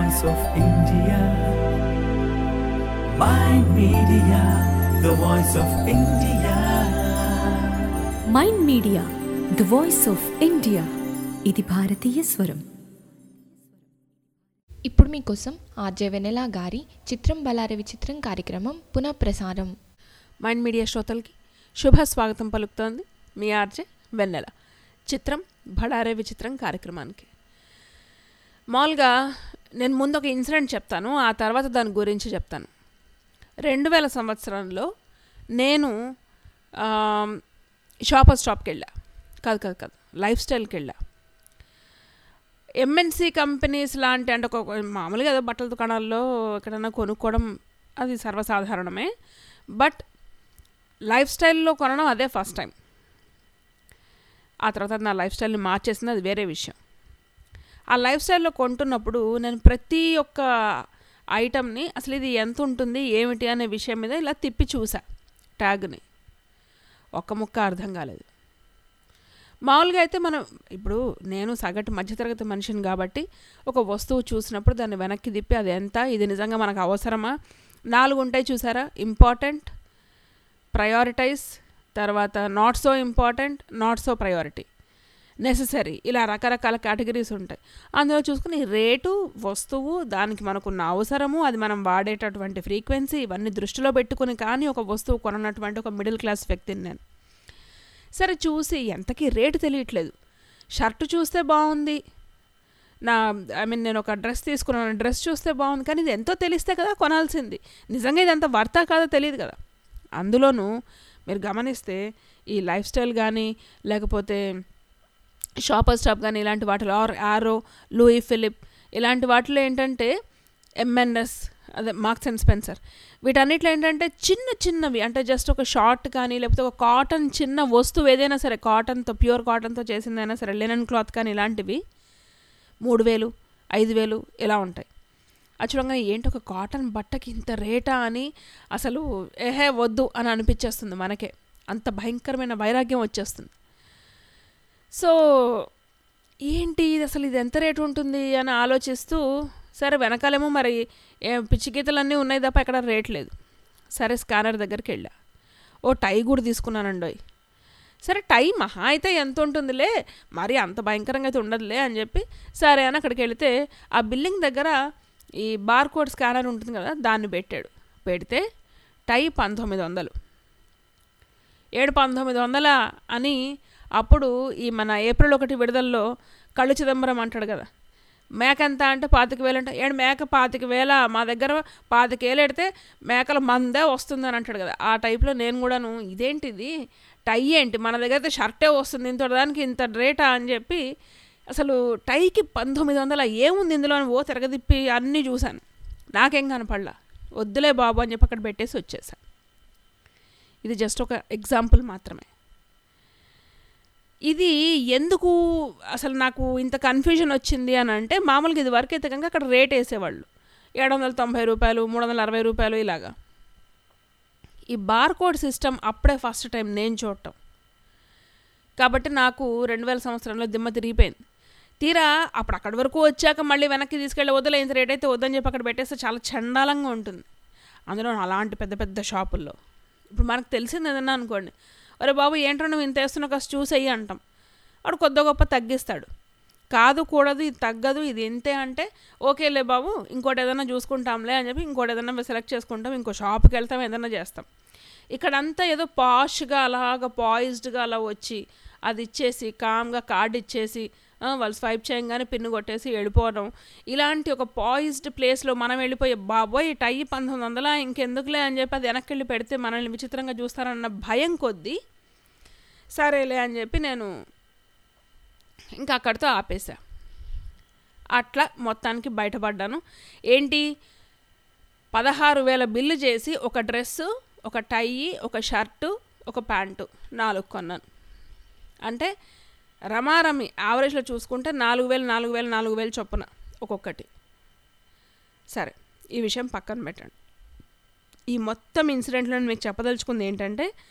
voice of India. Mind Media, the voice of India. Mind media the voice of India ఇది భారతీయ స్వరం ఇప్పుడు మీకోసం ఆర్జే వెనెలా గారి చిత్రం బలారి విచిత్రం కార్యక్రమం పునఃప్రసారం మైండ్ మీడియా శ్రోతలకి శుభ స్వాగతం పలుకుతోంది మీ ఆర్జే వెన్నెల చిత్రం బడారే విచిత్రం కార్యక్రమానికి మామూలుగా నేను ముందు ఒక ఇన్సిడెంట్ చెప్తాను ఆ తర్వాత దాని గురించి చెప్తాను రెండు వేల సంవత్సరంలో నేను షాపర్ స్టాప్కి వెళ్ళా కాదు కాదు కాదు లైఫ్ స్టైల్కి వెళ్ళా ఎంఎన్సి కంపెనీస్ లాంటి అంటే ఒక మామూలుగా ఏదో బట్టల దుకాణాల్లో ఎక్కడైనా కొనుక్కోవడం అది సర్వసాధారణమే బట్ లైఫ్ స్టైల్లో కొనడం అదే ఫస్ట్ టైం ఆ తర్వాత నా లైఫ్ స్టైల్ని మార్చేసింది అది వేరే విషయం ఆ లైఫ్ స్టైల్లో కొంటున్నప్పుడు నేను ప్రతి ఒక్క ఐటమ్ని అసలు ఇది ఎంత ఉంటుంది ఏమిటి అనే విషయం మీద ఇలా తిప్పి చూసా ట్యాగ్ని ఒక్క ముక్క అర్థం కాలేదు మామూలుగా అయితే మనం ఇప్పుడు నేను సగటు మధ్యతరగతి మనిషిని కాబట్టి ఒక వస్తువు చూసినప్పుడు దాన్ని వెనక్కి తిప్పి అది ఎంత ఇది నిజంగా మనకు అవసరమా నాలుగు ఉంటాయి చూసారా ఇంపార్టెంట్ ప్రయారిటైజ్ తర్వాత not so important not so priority necessary ఇలా రకరకాల కేటగిరీస్ ఉంటాయి అందులో చూసుకుని రేటు వస్తువు దానికి మనకున్న అవసరము అది మనం వాడేటటువంటి ఫ్రీక్వెన్సీ ఇవన్నీ దృష్టిలో పెట్టుకుని కానీ ఒక వస్తువు కొననటువంటి ఒక మిడిల్ క్లాస్ వ్యక్తిని నేను సరే చూసి ఎంతకీ రేటు తెలియట్లేదు షర్ట్ చూస్తే బాగుంది నా ఐ మీన్ నేను ఒక డ్రెస్ తీసుకున్నాను డ్రెస్ చూస్తే బాగుంది కానీ ఇది ఎంతో తెలిస్తే కదా కొనాల్సింది నిజంగా ఇది ఎంత వర్తా కాదో తెలియదు కదా అందులోనూ మీరు గమనిస్తే ఈ లైఫ్ స్టైల్ కానీ లేకపోతే షాపర్ స్టాప్ కానీ ఇలాంటి వాటిలో ఆర్ ఆరో లూయి ఫిలిప్ ఇలాంటి వాటిలో ఏంటంటే ఎంఎన్ఎస్ అదే మార్క్స్ అండ్ స్పెన్సర్ వీటన్నిటిలో ఏంటంటే చిన్న చిన్నవి అంటే జస్ట్ ఒక షార్ట్ కానీ లేకపోతే ఒక కాటన్ చిన్న వస్తువు ఏదైనా సరే కాటన్తో ప్యూర్ కాటన్తో చేసిందైనా సరే లెనన్ క్లాత్ కానీ ఇలాంటివి మూడు వేలు ఐదు వేలు ఇలా ఉంటాయి అచ్చుడంగా ఏంటి ఒక కాటన్ బట్టకి ఇంత రేటా అని అసలు ఏహే వద్దు అని అనిపించేస్తుంది మనకే అంత భయంకరమైన వైరాగ్యం వచ్చేస్తుంది సో ఏంటి ఇది అసలు ఇది ఎంత రేటు ఉంటుంది అని ఆలోచిస్తూ సరే వెనకాలేమో మరి ఏ పిచ్చి గీతలన్నీ ఉన్నాయి తప్ప ఎక్కడ రేట్ లేదు సరే స్కానర్ దగ్గరికి వెళ్ళా ఓ టై కూడా తీసుకున్నానండోయ్ సరే టై మహా అయితే ఎంత ఉంటుందిలే మరి అంత భయంకరంగా అయితే ఉండదులే అని చెప్పి సరే అని అక్కడికి వెళితే ఆ బిల్డింగ్ దగ్గర ఈ బార్ కోడ్ స్కానర్ ఉంటుంది కదా దాన్ని పెట్టాడు పెడితే టై పంతొమ్మిది వందలు ఏడు పంతొమ్మిది వందల అని అప్పుడు ఈ మన ఏప్రిల్ ఒకటి విడుదలలో కళ్ళు చిదంబరం అంటాడు కదా మేక ఎంత అంటే పాతిక వేలు అంటే ఏడు మేక పాతిక వేల మా దగ్గర పాతిక వేలు ఎడితే మేకల మందే వస్తుందని అంటాడు కదా ఆ టైప్లో నేను కూడాను ఇదేంటిది టై ఏంటి మన దగ్గర అయితే షర్టే వస్తుంది ఇంత దానికి ఇంత రేటా అని చెప్పి అసలు టైకి పంతొమ్మిది వందల ఏముంది ఇందులో అని ఓ తిరగదిప్పి అన్నీ చూశాను నాకేం కనపడలా వద్దులే బాబు అని చెప్పి అక్కడ పెట్టేసి వచ్చేసాను ఇది జస్ట్ ఒక ఎగ్జాంపుల్ మాత్రమే ఇది ఎందుకు అసలు నాకు ఇంత కన్ఫ్యూజన్ వచ్చింది అని అంటే మామూలుగా ఇది వరకు అయితే కనుక అక్కడ రేట్ వేసేవాళ్ళు ఏడు వందల తొంభై రూపాయలు మూడు వందల అరవై రూపాయలు ఇలాగా ఈ బార్ కోడ్ సిస్టమ్ అప్పుడే ఫస్ట్ టైం నేను చూడటం కాబట్టి నాకు రెండు వేల సంవత్సరంలో దిమ్మ తిరిగిపోయింది తీరా అప్పుడు అక్కడి వరకు వచ్చాక మళ్ళీ వెనక్కి తీసుకెళ్ళి వదిలే ఇంత రేట్ అయితే వద్దని చెప్పి అక్కడ పెట్టేస్తే చాలా చండాలంగా ఉంటుంది అందులో అలాంటి పెద్ద పెద్ద షాపుల్లో ఇప్పుడు మనకు తెలిసింది ఏదన్నా అనుకోండి అరే బాబు ఏంటో నువ్వు ఇంత వేస్తున్నా కాస్త చూసేయి అంటాం వాడు కొద్ది గొప్ప తగ్గిస్తాడు కాదు కూడదు ఇది తగ్గదు ఇది ఇంతే అంటే ఓకేలే బాబు ఇంకోటి ఏదైనా చూసుకుంటాంలే అని చెప్పి ఇంకోటి ఏదైనా సెలెక్ట్ చేసుకుంటాం ఇంకో షాప్కి వెళ్తాం ఏదైనా చేస్తాం ఇక్కడంతా ఏదో పాష్గా అలాగ పాయిజ్డ్గా అలా వచ్చి అది ఇచ్చేసి కామ్గా కార్డు ఇచ్చేసి వాళ్ళు స్వైప్ చేయగానే పిన్ను కొట్టేసి వెళ్ళిపోవడం ఇలాంటి ఒక పాయిజ్డ్ ప్లేస్లో మనం వెళ్ళిపోయి బాబోయ్ టై పంతొమ్మిది వందల ఇంకెందుకులే అని చెప్పి అది వెనక్కి వెళ్ళి పెడితే మనల్ని విచిత్రంగా చూస్తారన్న భయం కొద్దీ సరేలే అని చెప్పి నేను ఇంకా అక్కడితో ఆపేసా అట్లా మొత్తానికి బయటపడ్డాను ఏంటి పదహారు వేల బిల్లు చేసి ఒక డ్రెస్సు ఒక టై ఒక షర్టు ఒక ప్యాంటు నాలుగు కొన్నాను అంటే రమారమి యావరేజ్లో చూసుకుంటే నాలుగు వేలు నాలుగు వేలు నాలుగు వేలు చొప్పున ఒక్కొక్కటి సరే ఈ విషయం పక్కన పెట్టండి ఈ మొత్తం ఇన్సిడెంట్లో మీకు చెప్పదలుచుకుంది ఏంటంటే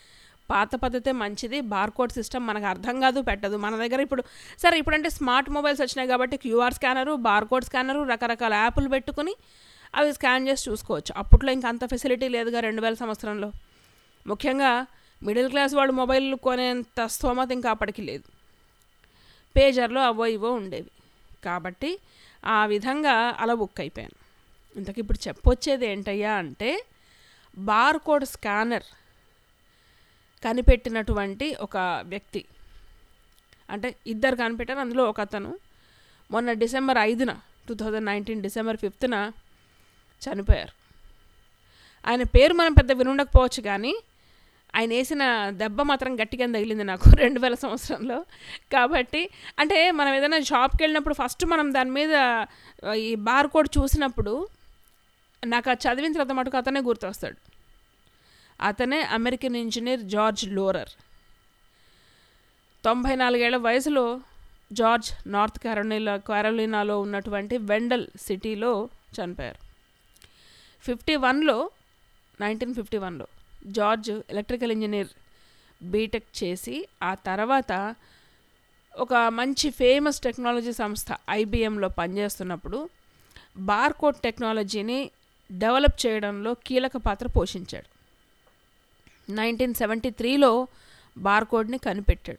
పాత పద్ధతే మంచిది బార్కోడ్ సిస్టమ్ మనకు అర్థం కాదు పెట్టదు మన దగ్గర ఇప్పుడు సరే ఇప్పుడంటే స్మార్ట్ మొబైల్స్ వచ్చినాయి కాబట్టి క్యూఆర్ స్కానరు బార్కోడ్ స్కానరు రకరకాల యాప్లు పెట్టుకుని అవి స్కాన్ చేసి చూసుకోవచ్చు అప్పట్లో ఇంకా అంత ఫెసిలిటీ లేదుగా రెండు వేల సంవత్సరంలో ముఖ్యంగా మిడిల్ క్లాస్ వాళ్ళు మొబైల్ కొనేంత స్తోమత ఇంకా అప్పటికి లేదు పేజర్లో అవో ఇవో ఉండేవి కాబట్టి ఆ విధంగా అలా బుక్ అయిపోయాను ఇంతకు ఇప్పుడు చెప్పొచ్చేది ఏంటయ్యా అంటే బార్కోడ్ స్కానర్ కనిపెట్టినటువంటి ఒక వ్యక్తి అంటే ఇద్దరు కనిపెట్టారు అందులో ఒక అతను మొన్న డిసెంబర్ ఐదున టూ థౌజండ్ నైన్టీన్ డిసెంబర్ ఫిఫ్త్న చనిపోయారు ఆయన పేరు మనం పెద్ద వినుండకపోవచ్చు కానీ ఆయన వేసిన దెబ్బ మాత్రం గట్టిగా తగిలింది నాకు రెండు వేల సంవత్సరంలో కాబట్టి అంటే మనం ఏదైనా షాప్కి వెళ్ళినప్పుడు ఫస్ట్ మనం దాని మీద ఆ, ఈ బార్ కోడ్ చూసినప్పుడు నాకు ఆ చదివిన తర్వాత మటుకు అతనే గుర్తొస్తాడు అతనే అమెరికన్ ఇంజనీర్ జార్జ్ లోరర్ తొంభై నాలుగేళ్ల వయసులో జార్జ్ నార్త్ క్యారోలినా క్యారోలినాలో ఉన్నటువంటి వెండల్ సిటీలో చనిపోయారు ఫిఫ్టీ వన్లో నైన్టీన్ ఫిఫ్టీ వన్లో జార్జ్ ఎలక్ట్రికల్ ఇంజనీర్ బీటెక్ చేసి ఆ తర్వాత ఒక మంచి ఫేమస్ టెక్నాలజీ సంస్థ ఐబిఎంలో పనిచేస్తున్నప్పుడు బార్కోడ్ టెక్నాలజీని డెవలప్ చేయడంలో కీలక పాత్ర పోషించాడు నైన్టీన్ సెవెంటీ త్రీలో బార్కోడ్ని కనిపెట్టాడు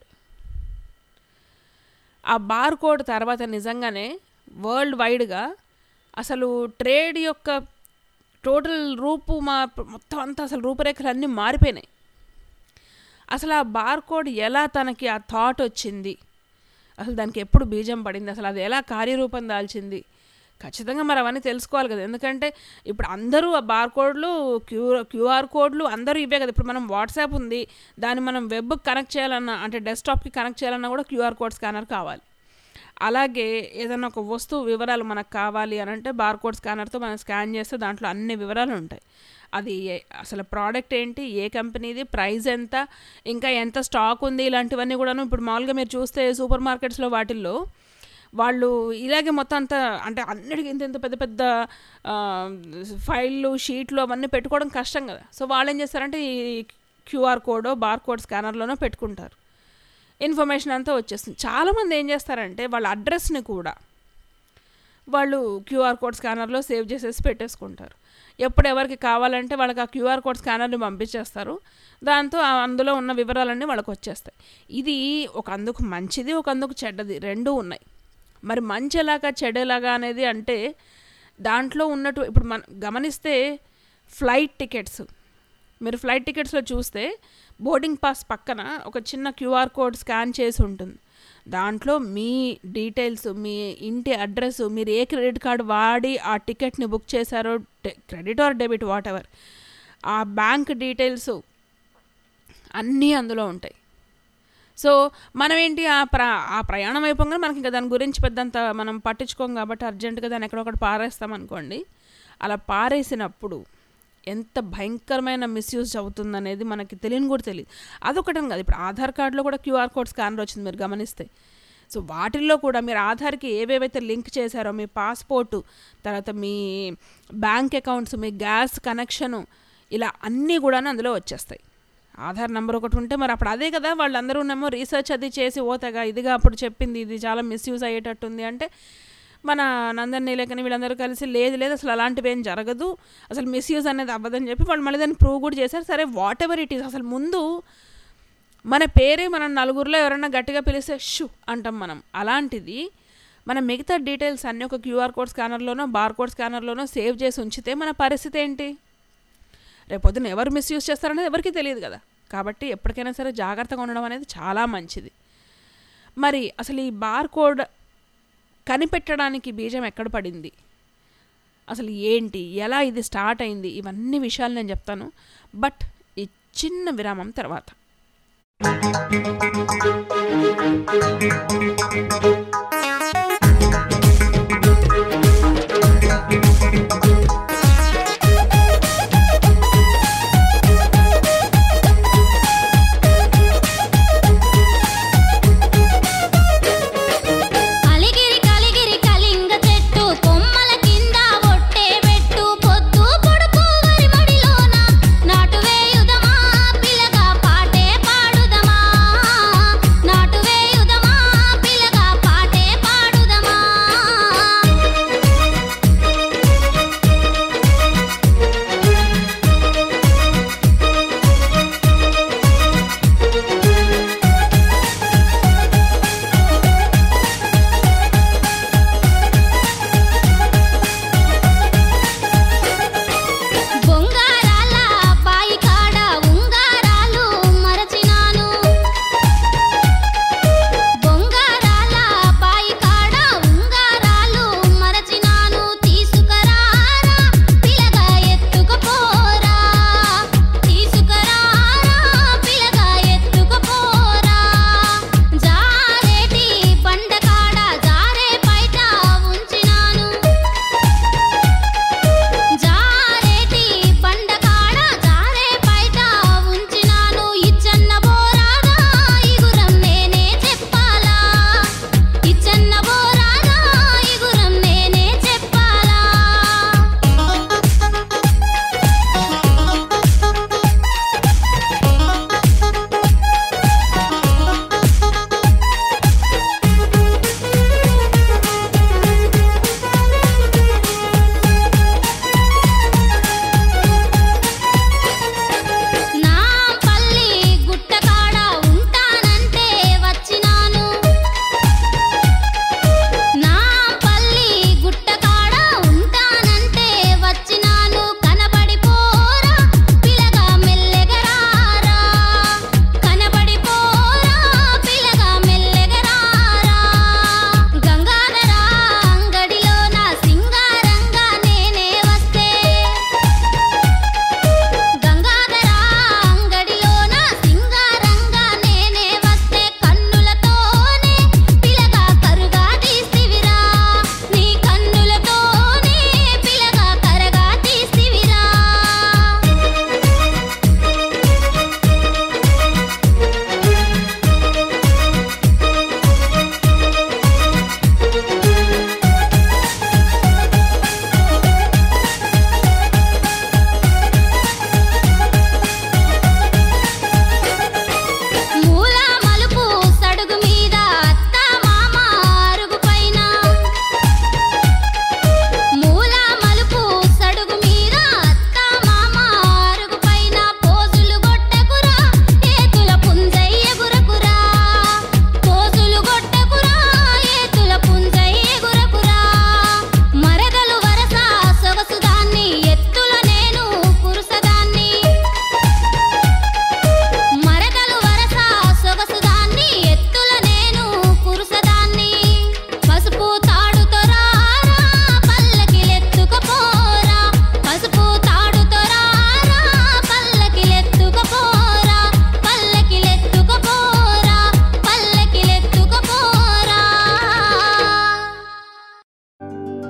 ఆ బార్కోడ్ తర్వాత నిజంగానే వరల్డ్ వైడ్గా అసలు ట్రేడ్ యొక్క టోటల్ రూపు మా మొత్తం అంతా అసలు రూపురేఖలు అన్నీ మారిపోయినాయి అసలు ఆ బార్కోడ్ ఎలా తనకి ఆ థాట్ వచ్చింది అసలు దానికి ఎప్పుడు బీజం పడింది అసలు అది ఎలా కార్యరూపం దాల్చింది ఖచ్చితంగా మరి అవన్నీ తెలుసుకోవాలి కదా ఎందుకంటే ఇప్పుడు అందరూ ఆ బార్ కోడ్లు క్యూ క్యూఆర్ కోడ్లు అందరూ ఇవే కదా ఇప్పుడు మనం వాట్సాప్ ఉంది దాన్ని మనం వెబ్కి కనెక్ట్ చేయాలన్నా అంటే డెస్క్టాప్కి కనెక్ట్ చేయాలన్నా కూడా క్యూఆర్ కోడ్ స్కానర్ కావాలి అలాగే ఏదైనా ఒక వస్తువు వివరాలు మనకు కావాలి అని అంటే బార్కోడ్ స్కానర్తో మనం స్కాన్ చేస్తే దాంట్లో అన్ని వివరాలు ఉంటాయి అది ఏ- అసలు ప్రోడక్ట్ ఏంటి ఏ కంపెనీది ప్రైస్ ఎంత ఇంకా ఎంత స్టాక్ ఉంది ఇలాంటివన్నీ కూడాను ఇప్పుడు మామూలుగా మీరు చూస్తే సూపర్ మార్కెట్స్లో వాటిల్లో వాళ్ళు ఇలాగే మొత్తం అంతా అంటే అన్నిటికీ ఇంత ఇంత పెద్ద పెద్ద ఆ, ఫైళ్ళు షీట్లు అవన్నీ పెట్టుకోవడం కష్టం కదా సో వాళ్ళు ఏం చేస్తారంటే ఈ క్యూఆర్ కోడో బార్ కోడ్ స్కానర్లోనో పెట్టుకుంటారు ఇన్ఫర్మేషన్ అంతా వచ్చేస్తుంది చాలామంది ఏం చేస్తారంటే వాళ్ళ అడ్రస్ని కూడా వాళ్ళు క్యూఆర్ కోడ్ స్కానర్లో సేవ్ చేసేసి పెట్టేసుకుంటారు ఎప్పుడు ఎవరికి కావాలంటే వాళ్ళకి ఆ క్యూఆర్ కోడ్ స్కానర్ని పంపించేస్తారు దాంతో ఆ అందులో ఉన్న వివరాలన్నీ వాళ్ళకి వచ్చేస్తాయి ఇది ఒక అందుకు మంచిది ఒక అందుకు చెడ్డది రెండూ ఉన్నాయి మరి మంచి ఎలాగా చెడు ఎలాగా అనేది అంటే దాంట్లో ఉన్నట్టు ఇప్పుడు మనం గమనిస్తే ఫ్లైట్ టికెట్స్ మీరు ఫ్లైట్ టికెట్స్లో చూస్తే బోర్డింగ్ పాస్ పక్కన ఒక చిన్న క్యూఆర్ కోడ్ స్కాన్ చేసి ఉంటుంది దాంట్లో మీ డీటెయిల్స్ మీ ఇంటి అడ్రస్ మీరు ఏ క్రెడిట్ కార్డు వాడి ఆ టికెట్ని బుక్ చేశారో credit or debit whatever ఆ బ్యాంక్ డీటెయిల్స్ అన్నీ అందులో ఉంటాయి సో మనం ఏంటి ఆ ప్ర ఆ ప్రయాణం అయిపోగానే మనకి ఇంకా దాని గురించి పెద్దంత మనం పట్టించుకోం కాబట్టి అర్జెంటుగా దాన్ని ఎక్కడొకటి పారేస్తాం అనుకోండి అలా పారేసినప్పుడు ఎంత భయంకరమైన మిస్యూజ్ అవుతుందనేది మనకి తెలియని కూడా తెలియదు అదొకటం కాదు ఇప్పుడు ఆధార్ కార్డులో కూడా క్యూఆర్ కోడ్ స్కానర్ వచ్చింది మీరు గమనిస్తే సో వాటిల్లో కూడా మీరు ఆధార్కి ఏవేవైతే లింక్ చేశారో మీ పాస్పోర్టు తర్వాత మీ బ్యాంక్ అకౌంట్స్ మీ గ్యాస్ కనెక్షను ఇలా అన్నీ కూడా అందులో వచ్చేస్తాయి ఆధార్ నెంబర్ ఒకటి ఉంటే మరి అప్పుడు అదే కదా వాళ్ళందరూనేమో రీసెర్చ్ అది చేసి ఓతగా ఇదిగా అప్పుడు చెప్పింది ఇది చాలా మిస్యూజ్ అయ్యేటట్టుంది అంటే మన నందన్ నీలకని వీళ్ళందరూ కలిసి లేదు లేదు అసలు అలాంటివి ఏం జరగదు అసలు మిస్యూజ్ అనేది అవ్వదని చెప్పి వాళ్ళు మళ్ళీ దాన్ని ప్రూవ్ కూడా చేశారు సరే వాట్ ఎవర్ ఇట్ ఈస్ అసలు ముందు మన పేరే మనం నలుగురిలో ఎవరైనా గట్టిగా పిలిస్తే షూ అంటాం మనం అలాంటిది మన మిగతా డీటెయిల్స్ అన్నీ ఒక క్యూఆర్ కోడ్ స్కానర్లోనో బార్ కోడ్ స్కానర్లోనో సేవ్ చేసి ఉంచితే మన పరిస్థితి ఏంటి రేపొద్దున ఎవరు మిస్యూజ్ చేస్తారనేది ఎవరికీ తెలియదు కదా కాబట్టి ఎప్పటికైనా సరే జాగ్రత్తగా ఉండడం అనేది చాలా మంచిది మరి అసలు ఈ బార్ కోడ్ కనిపెట్టడానికి బీజం ఎక్కడ పడింది అసలు ఏంటి ఎలా ఇది స్టార్ట్ అయింది ఇవన్నీ విషయాలు నేను చెప్తాను బట్ ఈ చిన్న విరామం తర్వాత అలిగిరి కలిగిరి కలింగ చెట్టు కొమ్మల కింద ఒట్టే పెట్టు పొద్దు పొడుపు వరి మడిలోన నాటు వేయుదమా పిల్లగా పాటే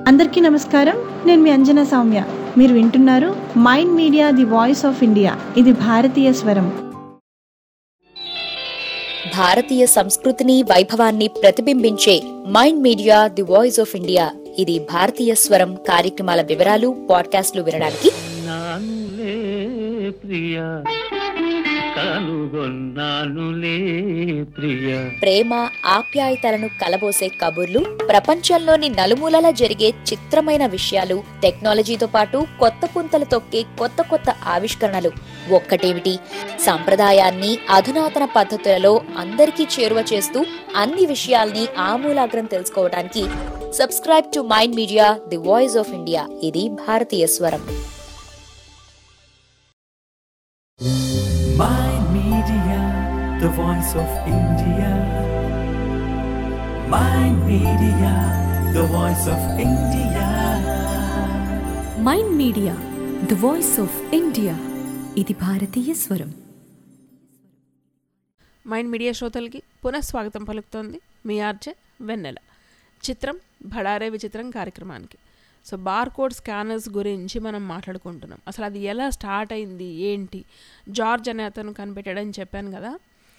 అందరికీ నమస్కారం నేను మీ అంజనా సౌమ్య మీరు వింటున్నారు mind media the voice of India ఇది భారతీయ స్వరం భారతీయ సంస్కృతిని వైభవాన్ని ప్రతిబింబించే mind media the voice of India ఇది భారతీయ స్వరం కార్యక్రమాల వివరాలు పాడ్కాస్ట్లు వినడానికి నానులే ప్రియ కనుగొన్నానులే ప్రియ ప్రేమ ఆప్యాయతలను కలబోసే కబుర్లు ప్రపంచంలోని నలుమూలలా జరిగే చిత్రమైన విషయాలు టెక్నాలజీతో పాటు కొత్త పుంతలు తొక్కే కొత్త కొత్త ఆవిష్కరణలు ఒక్కటేమిటి సంప్రదాయాన్ని అధునాతన పద్ధతులలో అందరికీ చేరువ చేస్తూ అన్ని విషయాల్ని ఆమూలాగ్రం తెలుసుకోవడానికి subscribe to mind media the voice of India ఇది భారతీయ స్వరం Mind Media, the voice of India. Mind Media, the voice of India. Mind media the voice of India ఇది భారతీయ స్వరం మైండ్ మీడియా శ్రోతలకి పునఃస్వాగతం పలుకుతోంది మీ ఆర్జే వెన్నెల చిత్రం భడారే విచిత్రం కార్యక్రమానికి సో బార్ కోడ్ స్కానర్స్ గురించి మనం మాట్లాడుకుంటున్నాం అసలు అది ఎలా స్టార్ట్ అయింది ఏంటి జార్జ్ అనే అతను కనిపెట్టాడని చెప్పాను కదా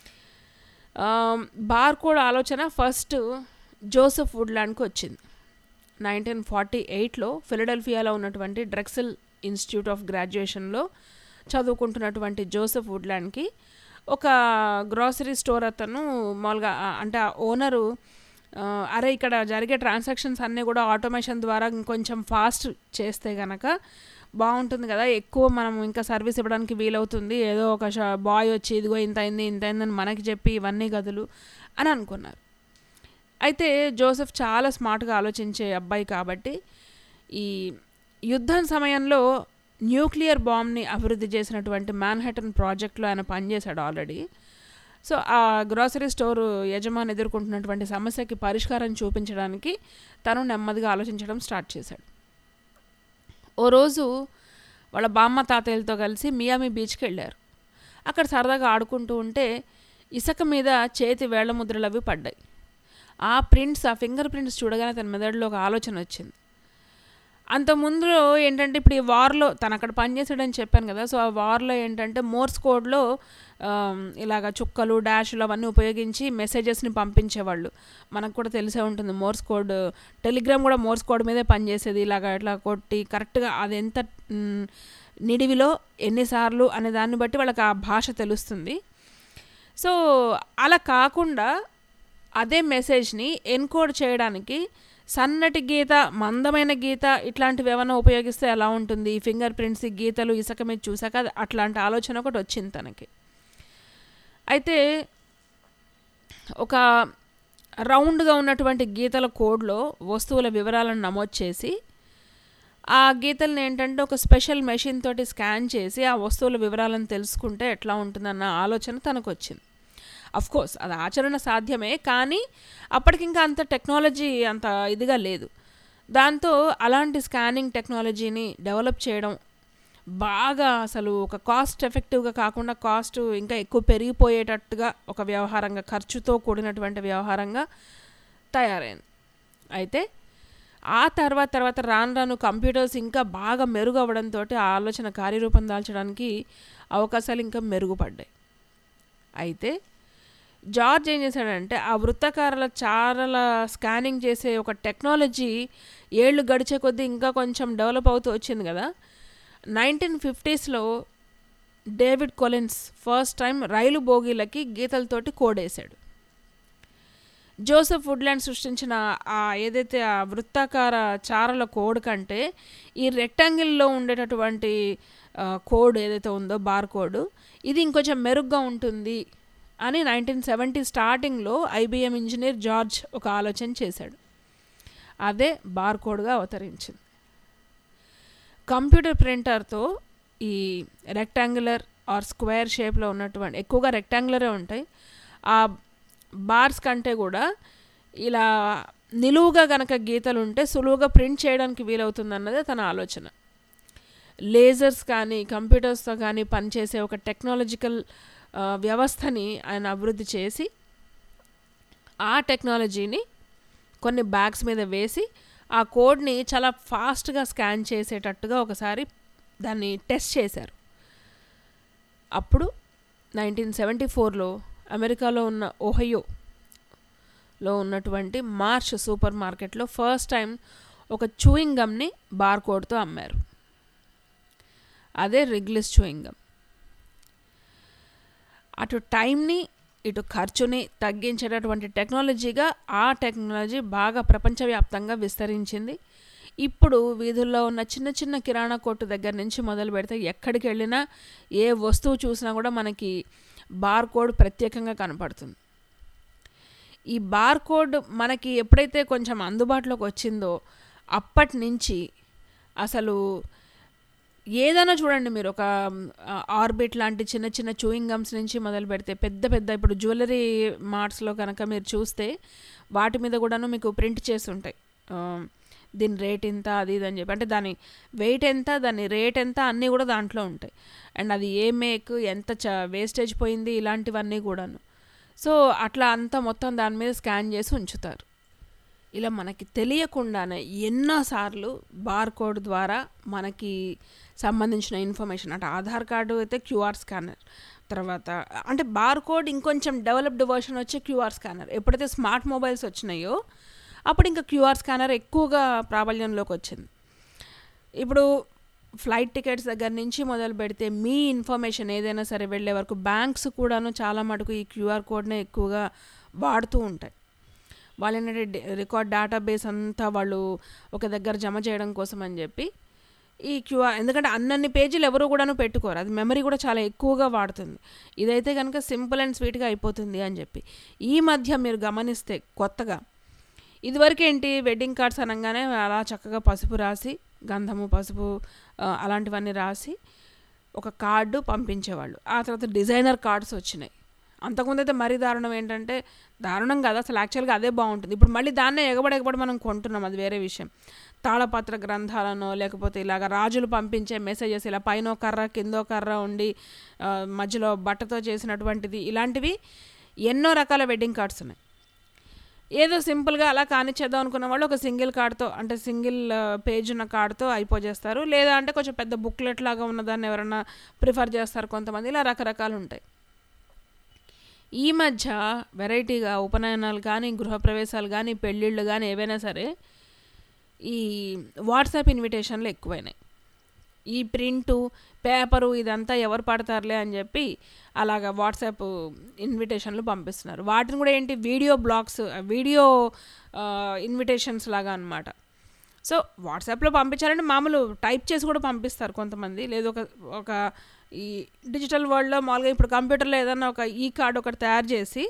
బార్ కోడ్ ఆలోచన ఫస్ట్ జోసెఫ్ వుడ్లాండ్కి వచ్చింది నైన్టీన్ ఫార్టీ ఎయిట్లో ఫిలడెల్ఫియాలో ఉన్నటువంటి డ్రక్సిల్ ఇన్స్టిట్యూట్ ఆఫ్ గ్రాడ్యుయేషన్లో చదువుకుంటున్నటువంటి జోసెఫ్ వుడ్లాండ్కి ఒక గ్రాసరీ స్టోర్ అతను మామూలుగా ఆ, అంటే ఆ ఓనరు ఆ, అరే ఇక్కడ జరిగే ట్రాన్సాక్షన్స్ అన్నీ కూడా ఆటోమేషన్ ద్వారా ఇంకొంచెం ఫాస్ట్ చేస్తే గనక బాగుంటుంది కదా ఎక్కువ మనం ఇంకా సర్వీస్ ఇవ్వడానికి వీలవుతుంది ఏదో ఒక బాయ్ వచ్చి ఇదిగో ఇంత అయింది ఇంత అయిందని మనకి చెప్పి ఇవన్నీ గదులు అని అనుకున్నారు అయితే జోసెఫ్ చాలా స్మార్ట్గా ఆలోచించే అబ్బాయి కాబట్టి ఈ యుద్ధం సమయంలో న్యూక్లియర్ బాంబ్ని అభివృద్ధి చేసినటువంటి మ్యాన్హటన్ ప్రాజెక్ట్లో ఆయన పనిచేశాడు ఆల్రెడీ సో ఆ గ్రాసరీ స్టోర్ యజమాని ఎదుర్కొంటున్నటువంటి సమస్యకి పరిష్కారం చూపించడానికి తను నెమ్మదిగా ఆలోచించడం స్టార్ట్ చేశాడు ఓ రోజు వాళ్ళ బామ్మ తాతయ్యలతో కలిసి మియామి బీచ్కి వెళ్ళారు అక్కడ సరదాగా ఆడుకుంటూ ఉంటే ఇసుక మీద చేతి వేళ్ల ముద్రలు అవి పడ్డాయి ఆ ప్రింట్స్ ఆ ఫింగర్ ప్రింట్స్ చూడగానే తన మెదడులో ఒక ఆలోచన వచ్చింది అంత ముందులో ఏంటంటే ఇప్పుడు ఈ వార్లో తను అక్కడ పనిచేసాడని చెప్పాను కదా సో ఆ వార్లో ఏంటంటే మోర్స్ కోడ్లో ఆమ్, ఇలాగ చుక్కలు డాష్లు అవన్నీ ఉపయోగించి మెసేజెస్ని పంపించేవాళ్ళు మనకు కూడా తెలిసే ఉంటుంది మోర్స్ కోడ్ టెలిగ్రామ్ కూడా మోర్స్ కోడ్ మీదే పనిచేసేది ఇలాగ ఇట్లా కొట్టి కరెక్ట్గా అది ఎంత మ్, నిడివిలో ఎన్నిసార్లు అనే దాన్ని బట్టి వాళ్ళకి ఆ భాష తెలుస్తుంది సో అలా కాకుండా అదే మెసేజ్ని ఎన్కోడ్ చేయడానికి సన్నటి గీత మందమైన గీత ఇట్లాంటివి ఏమైనా ఉపయోగిస్తే ఎలా ఉంటుంది ఈ ఫింగర్ ప్రింట్స్ ఈ గీతలు ఇసుక మీద చూసాక అది అట్లాంటి ఆలోచన ఒకటి వచ్చింది తనకి అయితే ఒక రౌండ్గా ఉన్నటువంటి గీతల కోడ్లో వస్తువుల వివరాలను నమోదు చేసి ఆ గీతల్ని ఏంటంటే ఒక స్పెషల్ మెషిన్ తోటి స్కాన్ చేసి ఆ వస్తువుల వివరాలను తెలుసుకుంటే ఎట్లా ఉంటుందన్న ఆలోచన తనకు వచ్చింది అఫ్ కోర్స్ అది ఆచరణ సాధ్యమే కానీ అప్పటికింకా అంత టెక్నాలజీ అంత ఇదిగా లేదు దాంతో అలాంటి స్కానింగ్ టెక్నాలజీని డెవలప్ చేయడం బాగా అసలు ఒక కాస్ట్ ఎఫెక్టివ్గా కాకుండా కాస్ట్ ఇంకా ఎక్కువ పెరిగిపోయేటట్టుగా ఒక వ్యవహారంగా ఖర్చుతో కూడినటువంటి వ్యవహారంగా తయారైంది అయితే ఆ తర్వాత తర్వాత రాను రాను కంప్యూటర్స్ ఇంకా బాగా మెరుగు అవ్వడంతో ఆ ఆలోచన కార్యరూపం దాల్చడానికి అవకాశాలు ఇంకా మెరుగుపడ్డాయి అయితే జార్జ్ ఏం చేశాడంటే ఆ వృత్తాకారాల చారల స్కానింగ్ చేసే ఒక టెక్నాలజీ ఏళ్ళు గడిచే కొద్దీ ఇంకా కొంచెం డెవలప్ అవుతూ వచ్చింది కదా నైన్టీన్ ఫిఫ్టీస్లో డేవిడ్ కొలిన్స్ ఫస్ట్ టైం రైలు బోగీలకి గీతలతోటి కోడేశాడు జోసెఫ్ వుడ్లాండ్ సృష్టించిన ఆ ఏదైతే ఆ వృత్తాకార చారల కోడ్ కంటే ఈ రెక్టాంగిల్లో ఉండేటటువంటి ఆ, కోడ్ ఏదైతే ఉందో బార్ కోడ్ ఇది ఇంకొంచెం మెరుగ్గా ఉంటుంది అని నైన్టీన్ సెవెంటీ స్టార్టింగ్లో ఐబిఎం ఇంజనీర్ జార్జ్ ఒక ఆలోచన చేశాడు అదే బార్ కోడ్గా అవతరించింది కంప్యూటర్ ప్రింటర్తో ఈ రెక్టాంగులర్ ఆర్ స్క్వేర్ షేప్లో ఉన్నటువంటి ఎక్కువగా రెక్టాంగులరే ఉంటాయి ఆ బార్స్ కంటే కూడా ఇలా నిలువుగా గనక గీతలు ఉంటే సులువుగా ప్రింట్ చేయడానికి వీలవుతుంది అన్నదే తన ఆలోచన లేజర్స్ కానీ కంప్యూటర్స్తో కానీ పనిచేసే ఒక టెక్నాలజికల్ ఆ, వ్యవస్థని ఆయన అభివృద్ధి చేసి ఆ టెక్నాలజీని కొన్ని బ్యాగ్స్ మీద వేసి ఆ కోడ్ని చాలా ఫాస్ట్గా స్కాన్ చేసేటట్టుగా ఒకసారి దాన్ని టెస్ట్ చేశారు అప్పుడు నైన్టీన్ సెవెంటీ ఫోర్లో అమెరికాలో ఉన్న ఓహయో లో ఉన్నటువంటి మార్చ్ సూపర్ మార్కెట్లో ఫస్ట్ టైం ఒక చూయింగ్ గమ్ని బార్ కోడ్తో అమ్మారు అదే రిగ్లిస్ చూయింగ్ గమ్ అటు టైంని ఇటు ఖర్చుని తగ్గించేటటువంటి టెక్నాలజీగా ఆ టెక్నాలజీ బాగా ప్రపంచవ్యాప్తంగా విస్తరించింది ఇప్పుడు వీధుల్లో ఉన్న చిన్న చిన్న కిరాణా కొట్టు దగ్గర నుంచి మొదలు పెడితే ఎక్కడికి వెళ్ళినా ఏ వస్తువు చూసినా కూడా మనకి బార్ కోడ్ ప్రత్యేకంగా కనపడుతుంది ఈ బార్ కోడ్ మనకి ఎప్పుడైతే కొంచెం అందుబాటులోకి వచ్చిందో అప్పటి నుంచి అసలు ఏదైనా చూడండి మీరు ఒక ఆర్బిట్ లాంటి చిన్న చిన్న చూయింగ్ గమ్స్ నుంచి మొదలు పెడితే పెద్ద పెద్ద ఇప్పుడు జ్యువెలరీ మార్ట్స్లో కనుక మీరు చూస్తే వాటి మీద కూడాను మీకు ప్రింట్ చేసి ఉంటాయి ఆ, దీని రేట్ ఎంత అది ఇది అని చెప్పి అంటే దాని వెయిట్ ఎంత దాని రేట్ ఎంత అన్నీ కూడా దాంట్లో ఉంటాయి అండ్ అది ఏ మేక్ ఎంత చ వేస్టేజ్ పోయింది ఇలాంటివన్నీ కూడాను సో అట్లా అంతా మొత్తం దాని మీద స్కాన్ చేసి ఉంచుతారు ఇలా మనకి తెలియకుండానే ఎన్నోసార్లు బార్ కోడ్ ద్వారా మనకి సంబంధించిన ఇన్ఫర్మేషన్ అంటే ఆధార్ కార్డు అయితే క్యూఆర్ స్కానర్ తర్వాత అంటే బార్ కోడ్ ఇంకొంచెం డెవలప్డ్ వర్షన్ వచ్చి క్యూఆర్ స్కానర్ ఎప్పుడైతే స్మార్ట్ మొబైల్స్ వచ్చినాయో అప్పుడు ఇంకా క్యూఆర్ స్కానర్ ఎక్కువగా ప్రాబల్యంలోకి వచ్చింది ఇప్పుడు ఫ్లైట్ టికెట్స్ దగ్గర నుంచి మొదలు పెడితే మీ ఇన్ఫర్మేషన్ ఏదైనా సరే వెళ్ళే వరకు బ్యాంక్స్ కూడాను చాలా మటుకు ఈ క్యూఆర్ కోడ్నే ఎక్కువగా వాడుతూ ఉంటాయి వాళ్ళు ఏంటంటే రికార్డ్ డేటాబేస్ అంతా వాళ్ళు ఒక దగ్గర జమ చేయడం కోసం అని చెప్పి ఈ క్యూఆర్ ఎందుకంటే అన్నన్ని పేజీలు ఎవరు కూడాను పెట్టుకోరు అది మెమరీ కూడా చాలా ఎక్కువగా వాడుతుంది ఇదైతే కనుక సింపుల్ అండ్ స్వీట్గా అయిపోతుంది అని చెప్పి ఈ మధ్య మీరు గమనిస్తే కొత్తగా ఇదివరకు ఏంటి వెడ్డింగ్ కార్డ్స్ అనగానే అలా చక్కగా పసుపు రాసి గంధము పసుపు ఆ, అలాంటివన్నీ రాసి ఒక కార్డు పంపించేవాళ్ళు ఆ తర్వాత డిజైనర్ కార్డ్స్ వచ్చినాయి అంతకుముందు అయితే మరీ దారుణం ఏంటంటే దారుణం కాదు అసలు యాక్చువల్గా అదే బాగుంటుంది ఇప్పుడు మళ్ళీ దాన్నే ఎగబడి ఎగబడి మనం కొంటున్నాం అది వేరే విషయం తాళపత్ర గ్రంథాలను లేకపోతే ఇలాగ రాజులు పంపించే మెసేజెస్ ఇలా పైన కర్ర కిందో కర్ర ఉండి ఆ, మధ్యలో బట్టతో చేసినటువంటిది ఇలాంటివి ఎన్నో రకాల వెడ్డింగ్ కార్డ్స్ ఉన్నాయి ఏదో సింపుల్గా అలా కానిచ్చేద్దాం అనుకున్న వాళ్ళు ఒక సింగిల్ కార్డ్తో అంటే సింగిల్ పేజ్ ఉన్న కార్డ్తో అయిపోజేస్తారు లేదా అంటే కొంచెం పెద్ద బుక్లెట్ లాగా ఉన్నదాన్ని ఎవరైనా ప్రిఫర్ చేస్తారు కొంతమంది ఇలా రకరకాలు ఉంటాయి ఈ మధ్య వెరైటీగా ఉపనయనాలు కానీ గృహప్రవేశాలు కానీ పెళ్ళిళ్ళు కానీ ఏవైనా సరే ఈ వాట్సాప్ ఇన్విటేషన్లు ఎక్కువైనాయి ఈ ప్రింటు పేపరు ఇదంతా ఎవరు పడతారులే అని చెప్పి అలాగ వాట్సాప్ ఇన్విటేషన్లు పంపిస్తున్నారు వాటిని కూడా ఏంటి వీడియో బ్లాగ్స్ వీడియో ఇన్విటేషన్స్ లాగా అనమాట సో వాట్సాప్లో పంపించాలంటే మామూలు టైప్ చేసి కూడా పంపిస్తారు కొంతమంది లేదు ఒక ఒక ఈ డిజిటల్ వరల్డ్లో మామూలుగా ఇప్పుడు కంప్యూటర్లో ఏదన్నా ఒక ఈ కార్డ్ ఒకటి తయారు చేసి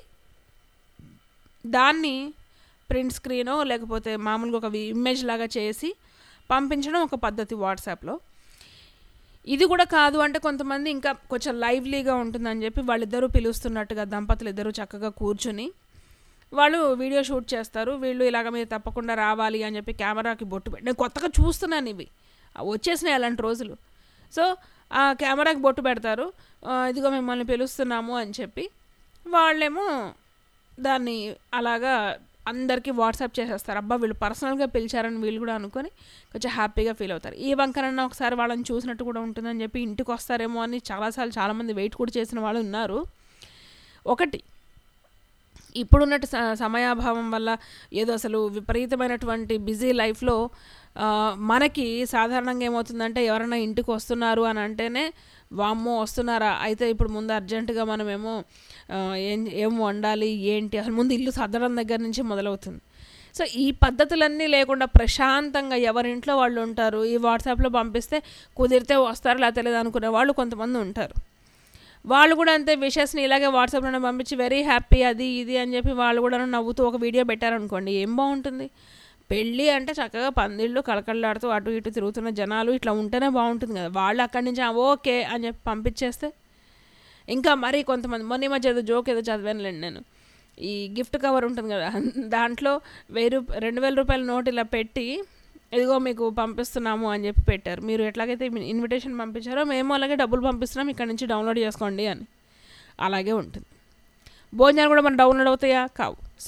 దాన్ని ప్రింట్ స్క్రీనో లేకపోతే మామూలుగా ఒక ఇమేజ్ లాగా చేసి పంపించడం ఒక పద్ధతి వాట్సాప్లో ఇది కూడా కాదు అంటే కొంతమంది ఇంకా కొంచెం లైవ్లీగా ఉంటుందని చెప్పి వాళ్ళిద్దరూ పిలుస్తున్నట్టుగా దంపతులు ఇద్దరు చక్కగా కూర్చుని వాళ్ళు వీడియో షూట్ చేస్తారు వీళ్ళు ఇలాగ మీరు తప్పకుండా రావాలి అని చెప్పి కెమెరాకి బొట్టు పెట్టి నేను కొత్తగా చూస్తున్నాను ఇవి ఆ వచ్చేసినాయి అలాంటి రోజులు సో ఆ కెమెరాకి బొట్టు పెడతారు ఆ, ఇదిగో మిమ్మల్ని పిలుస్తున్నాము అని చెప్పి వాళ్ళేమో దాన్ని అలాగా అందరికీ వాట్సాప్ చేసేస్తారు అబ్బా వీళ్ళు పర్సనల్గా పిలిచారని వీళ్ళు కూడా అనుకొని కొంచెం హ్యాపీగా ఫీల్ అవుతారు ఈ వంకనన్నా ఒకసారి వాళ్ళని చూసినట్టు కూడా ఉంటుందని చెప్పి ఇంటికి వస్తారేమో అని చాలాసార్లు చాలామంది వెయిట్ కూడా చేసిన వాళ్ళు ఉన్నారు ఒకటి ఇప్పుడున్నట్టు స- సమయాభావం వల్ల ఏదో అసలు విపరీతమైనటువంటి బిజీ లైఫ్లో ఆ, మనకి సాధారణంగా ఏమవుతుందంటే ఎవరైనా ఇంటికి వస్తున్నారు అని అంటేనే వామ్మో వస్తున్నారా అయితే ఇప్పుడు ముందు అర్జెంటుగా మనమేమో ఆ, ఏం ఏం వండాలి ఏంటి అసలు ముందు ఇల్లు సర్దడం దగ్గర నుంచి మొదలవుతుంది సో ఈ పద్ధతులన్నీ లేకుండా ప్రశాంతంగా ఎవరింట్లో వాళ్ళు ఉంటారు ఈ వాట్సాప్లో పంపిస్తే కుదిరితే వస్తారు లేకపోతే లేదు అనుకునే వాళ్ళు కొంతమంది ఉంటారు వాళ్ళు కూడా అంతే విషెస్ని ఇలాగే వాట్సాప్లోనే పంపించి వెరీ హ్యాపీ అది ఇది అని చెప్పి వాళ్ళు కూడా నవ్వుతూ ఒక వీడియో పెట్టారనుకోండి ఏం బాగుంటుంది పెళ్ళి అంటే చక్కగా పందిళ్ళు కళకళలాడుతూ అటు ఇటు తిరుగుతున్న జనాలు ఇట్లా ఉంటేనే బాగుంటుంది కదా వాళ్ళు అక్కడి నుంచి "ఆ, ఓకే అని చెప్పి పంపించేస్తే ఇంకా మరి కొంతమంది మొన్న ఈ మధ్య ఏదో జోక్ ఏదో చదివానులేండి నేను ఈ గిఫ్ట్ కవర్ ఉంటుంది కదా దాంట్లో వెయ్యి రూప రెండు వేల రూపాయల నోట్ ఇలా పెట్టి ఇదిగో మీకు పంపిస్తున్నాము అని చెప్పి పెట్టారు మీరు ఎట్లాగైతే ఇన్విటేషన్ పంపించారో మేము అలాగే డబ్బులు పంపిస్తున్నాం ఇక్కడ నుంచి డౌన్లోడ్ చేసుకోండి అని అలాగే ఉంటుంది భోజనాలు కూడా మనం డౌన్లోడ్ అవుతాయా కావు సో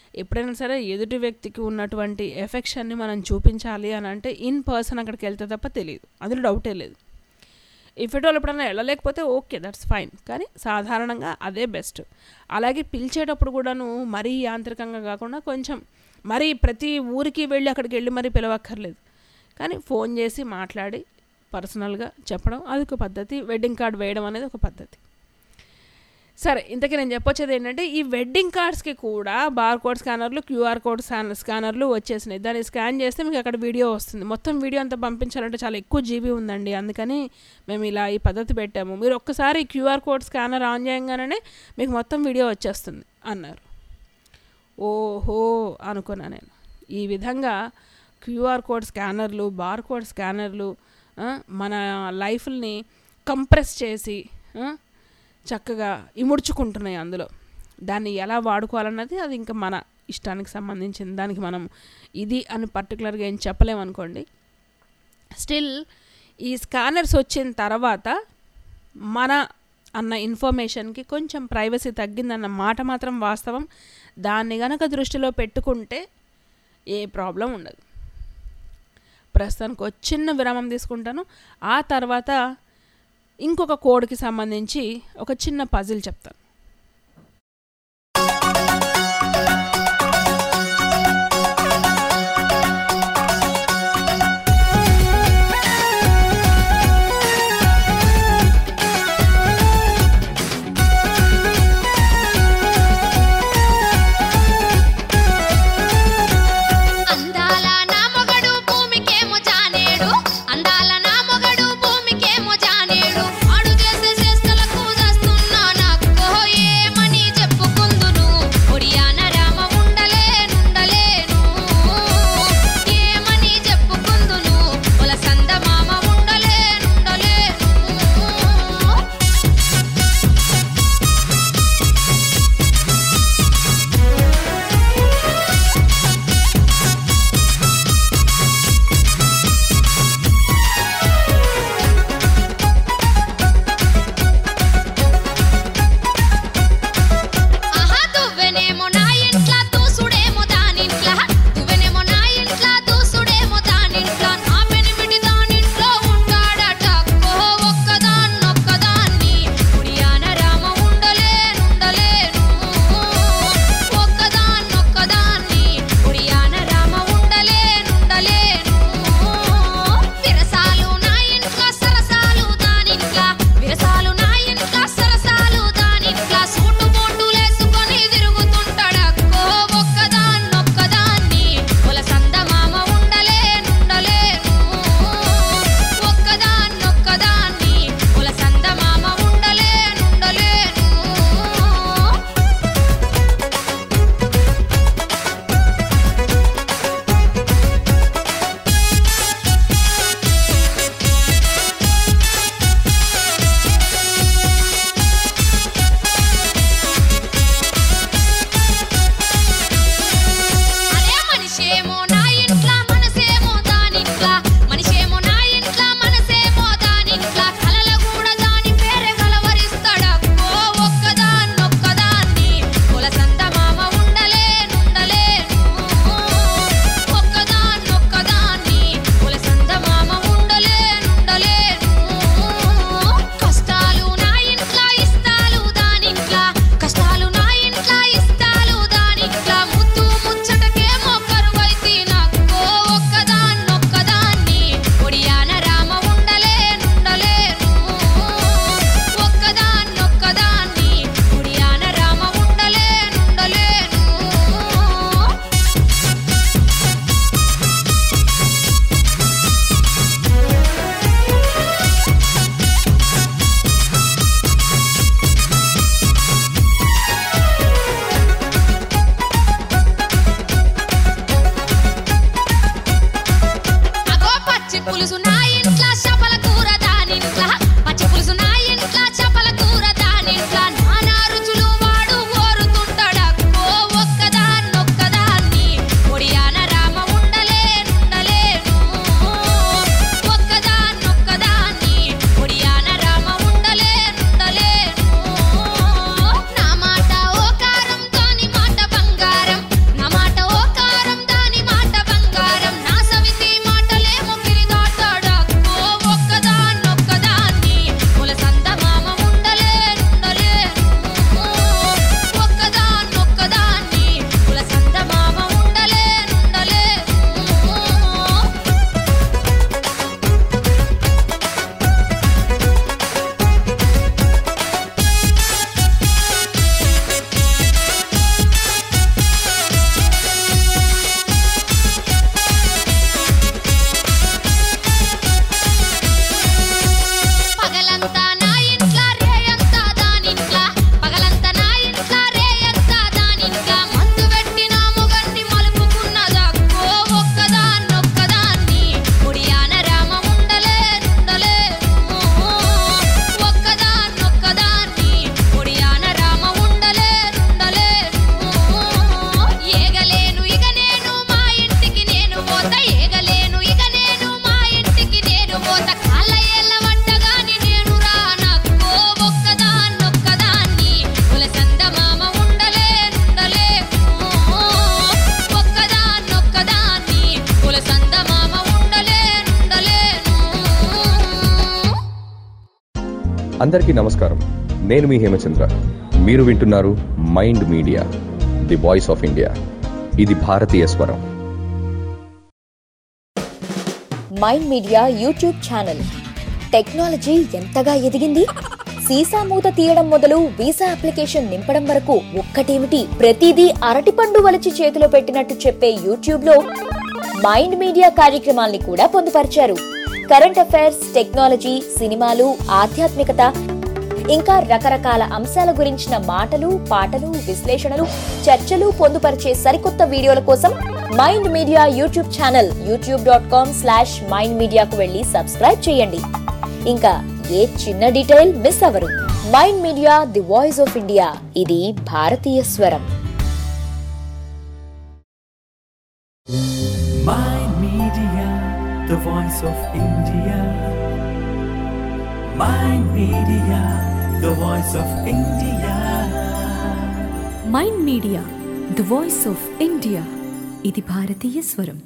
ఎప్పుడైనా సరే ఎదుటి వ్యక్తికి ఉన్నటువంటి ఎఫెక్షన్ని మనం చూపించాలి అని అంటే ఇన్ పర్సన్ అక్కడికి వెళ్తే తప్ప తెలియదు అందులో డౌటే లేదు ఇఫ్ ఇట్ వాళ్ళు ఎప్పుడైనా వెళ్ళలేకపోతే ఓకే దట్స్ ఫైన్ కానీ సాధారణంగా అదే బెస్ట్ అలాగే పిలిచేటప్పుడు కూడాను మరీ యాంత్రికంగా కాకుండా కొంచెం మరీ ప్రతి ఊరికి వెళ్ళి అక్కడికి వెళ్ళి మరీ పిలవక్కర్లేదు కానీ ఫోన్ చేసి మాట్లాడి పర్సనల్గా చెప్పడం అది ఒక పద్ధతి వెడ్డింగ్ కార్డ్ వేయడం అనేది ఒక పద్ధతి సరే ఇంతకీ నేను చెప్పొచ్చేది ఏంటంటే ఈ వెడ్డింగ్ కార్డ్స్కి కూడా బార్ కోడ్ స్కానర్లు క్యూఆర్ కోడ్ స్కాన్ స్కానర్లు వచ్చేసినాయి దాన్ని స్కాన్ చేస్తే మీకు అక్కడ వీడియో వస్తుంది మొత్తం వీడియో అంతా పంపించాలంటే చాలా ఎక్కువ జీబీ ఉందండి అందుకని మేము ఇలా ఈ పద్ధతి పెట్టాము మీరు ఒక్కసారి క్యూఆర్ కోడ్ స్కానర్ ఆన్ చేయగానే మీకు మొత్తం వీడియో వచ్చేస్తుంది అన్నారు ఓహో అనుకున్నా నేను ఈ విధంగా క్యూఆర్ కోడ్ స్కానర్లు బార్ కోడ్ స్కానర్లు ఆ, మన లైఫ్ని కంప్రెస్ చేసి ఆ, చక్కగా ఇముడ్చుకుంటున్నాయి అందులో దాన్ని ఎలా వాడుకోవాలన్నది అది ఇంకా మన ఇష్టానికి సంబంధించింది దానికి మనం ఇది అని పర్టికులర్గా ఏం చెప్పలేమనుకోండి స్టిల్ ఈ స్కానర్స్ వచ్చిన తర్వాత మన అన్న ఇన్ఫర్మేషన్కి కొంచెం ప్రైవసీ తగ్గిందన్న మాట మాత్రం వాస్తవం దాన్ని గనక దృష్టిలో పెట్టుకుంటే ఏ ప్రాబ్లం ఉండదు ప్రస్తుతానికి ఒక చిన్న విరామం తీసుకుంటాను ఆ తర్వాత ఇంకొక కోడ్కి సంబంధించి ఒక చిన్న పజిల్ చెప్తాను అందాల నా మొగడు భూమికేమో జానేడు అందాల నా మొగడు భూమికేమో జానేడు ఆడు చేసే చేష్టలకు చేస్తున్నా నాకు అందరికీ నమస్కారం నేను మీ హేమచంద్ర మీరు వింటున్నారు mind media the voice of India ఇది భారతీయ స్వరం mind media YouTube channel technology ఎంతగా ఎదిగింది సీసా మూత తీయడం మొదలు వీసా అప్లికేషన్ నింపడం వరకు ఒక్కటేమిటి ప్రతిదీ అరటిపండు వలిచి చేతిలో పెట్టినట్టు చెప్పే యూట్యూబ్ లో మైండ్ మీడియా కార్యక్రమాల్ని కూడా పొందుపరిచారు కరెంట్ అఫైర్స్ టెక్నాలజీ సినిమాలు ఆధ్యాత్మికత ఇంకా రకరకాల అంశాల గురించిన మాటలు పాటలు విశ్లేషణలు చర్చలు పొందుపరిచే సరికొత్త వీడియోల కోసం mind media YouTube channel YouTube dot com slash mind మీడియాకు వెళ్ళి సబ్స్క్రైబ్ చేయండి ఇంకా ఏ చిన్న డీటెయిల్ మిస్ అవ్వరు mind media the voice of India ఇది భారతీయ స్వరం Mind Media, the voice of India. Mind Media, the voice of India. Mind media the voice of India ఇది భారతీయ స్వరం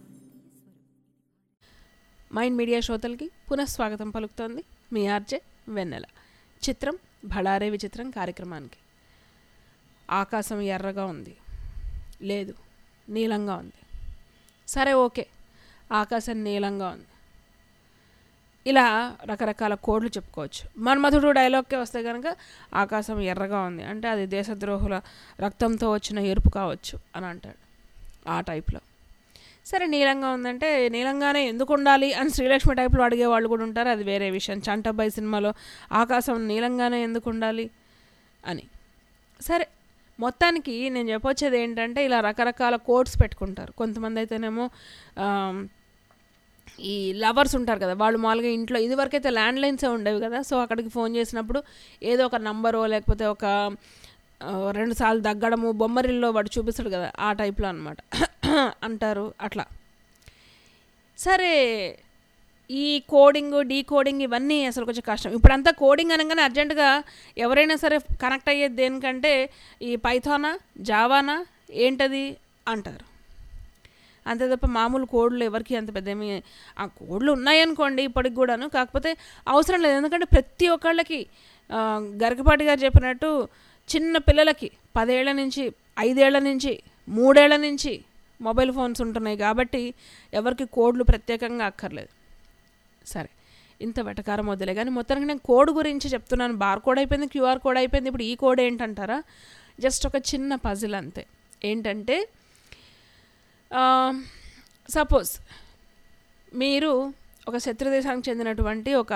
మైండ్ మీడియా శ్రోతలకి పునఃస్వాగతం పలుకుతోంది మీ ఆర్జే వెన్నెల చిత్రం భళారే విచిత్రం కార్యక్రమానికి ఆకాశం ఎర్రగా ఉంది లేదు నీలంగా ఉంది సరే ఓకే ఆకాశం నీలంగా ఉంది ఇలా రకరకాల కోడ్లు చెప్పుకోవచ్చు మన్మధుడు డైలాగ్కే వస్తే కనుక ఆకాశం ఎర్రగా ఉంది అంటే అది దేశద్రోహుల రక్తంతో వచ్చిన ఎరుపు కావచ్చు అని అంటాడు ఆ టైప్లో సరే నీలంగా ఉందంటే నీలంగానే ఎందుకు ఉండాలి అని శ్రీలక్ష్మి టైప్లో అడిగే వాళ్ళు కూడా ఉంటారు అది వేరే విషయం చంటబ్బాయి సినిమాలో ఆకాశం నీలంగానే ఎందుకు ఉండాలి అని సరే మొత్తానికి నేను చెప్పొచ్చేది ఏంటంటే ఇలా రకరకాల కోడ్స్ పెట్టుకుంటారు కొంతమంది అయితేనేమో ఆమ్, ఈ లవర్స్ ఉంటారు కదా వాళ్ళు మామూలుగా ఇంట్లో ఇదివరకైతే ల్యాండ్ లైన్సే ఉండేవి కదా సో అక్కడికి ఫోన్ చేసినప్పుడు ఏదో ఒక నంబరో లేకపోతే ఒక ఆ, రెండు సార్లు దగ్గడము బొమ్మరిల్లో వాడు చూపిస్తాడు కదా ఆ టైప్లో అనమాట అంటారు అట్లా సరే ఈ కోడింగ్ డీ కోడింగ్ ఇవన్నీ అసలు కొంచెం కష్టం ఇప్పుడంతా కోడింగ్ అనగానే అర్జెంటుగా ఎవరైనా సరే కనెక్ట్ అయ్యేది దేనికంటే ఈ పైథానా జావానా ఏంటది అంటారు అంతే తప్ప మామూలు కోడ్లు ఎవరికి అంత పెద్ద ఏమి ఆ కోడ్లు ఉన్నాయనుకోండి ఇప్పటికి కూడాను కాకపోతే అవసరం లేదు ఎందుకంటే ప్రతి ఒక్కళ్ళకి ఆ, గరికపాటి గారు చెప్పినట్టు చిన్న పిల్లలకి పదేళ్ల నుంచి ఐదేళ్ల నుంచి మూడేళ్ల నుంచి మొబైల్ ఫోన్స్ ఉంటున్నాయి కాబట్టి ఎవరికి కోడ్లు ప్రత్యేకంగా అక్కర్లేదు సరే ఇంత వెటకారం వదిలే కానీ మొత్తానికి నేను కోడ్ గురించి చెప్తున్నాను బార్ కోడ్ అయిపోయింది క్యూఆర్ కోడ్ అయిపోయింది ఇప్పుడు ఈ కోడ్ ఏంటంటారా జస్ట్ ఒక చిన్న పజిల్ అంతే ఏంటంటే సపోజ్ మీరు ఒక శత్రు దేశానికి చెందినటువంటి ఒక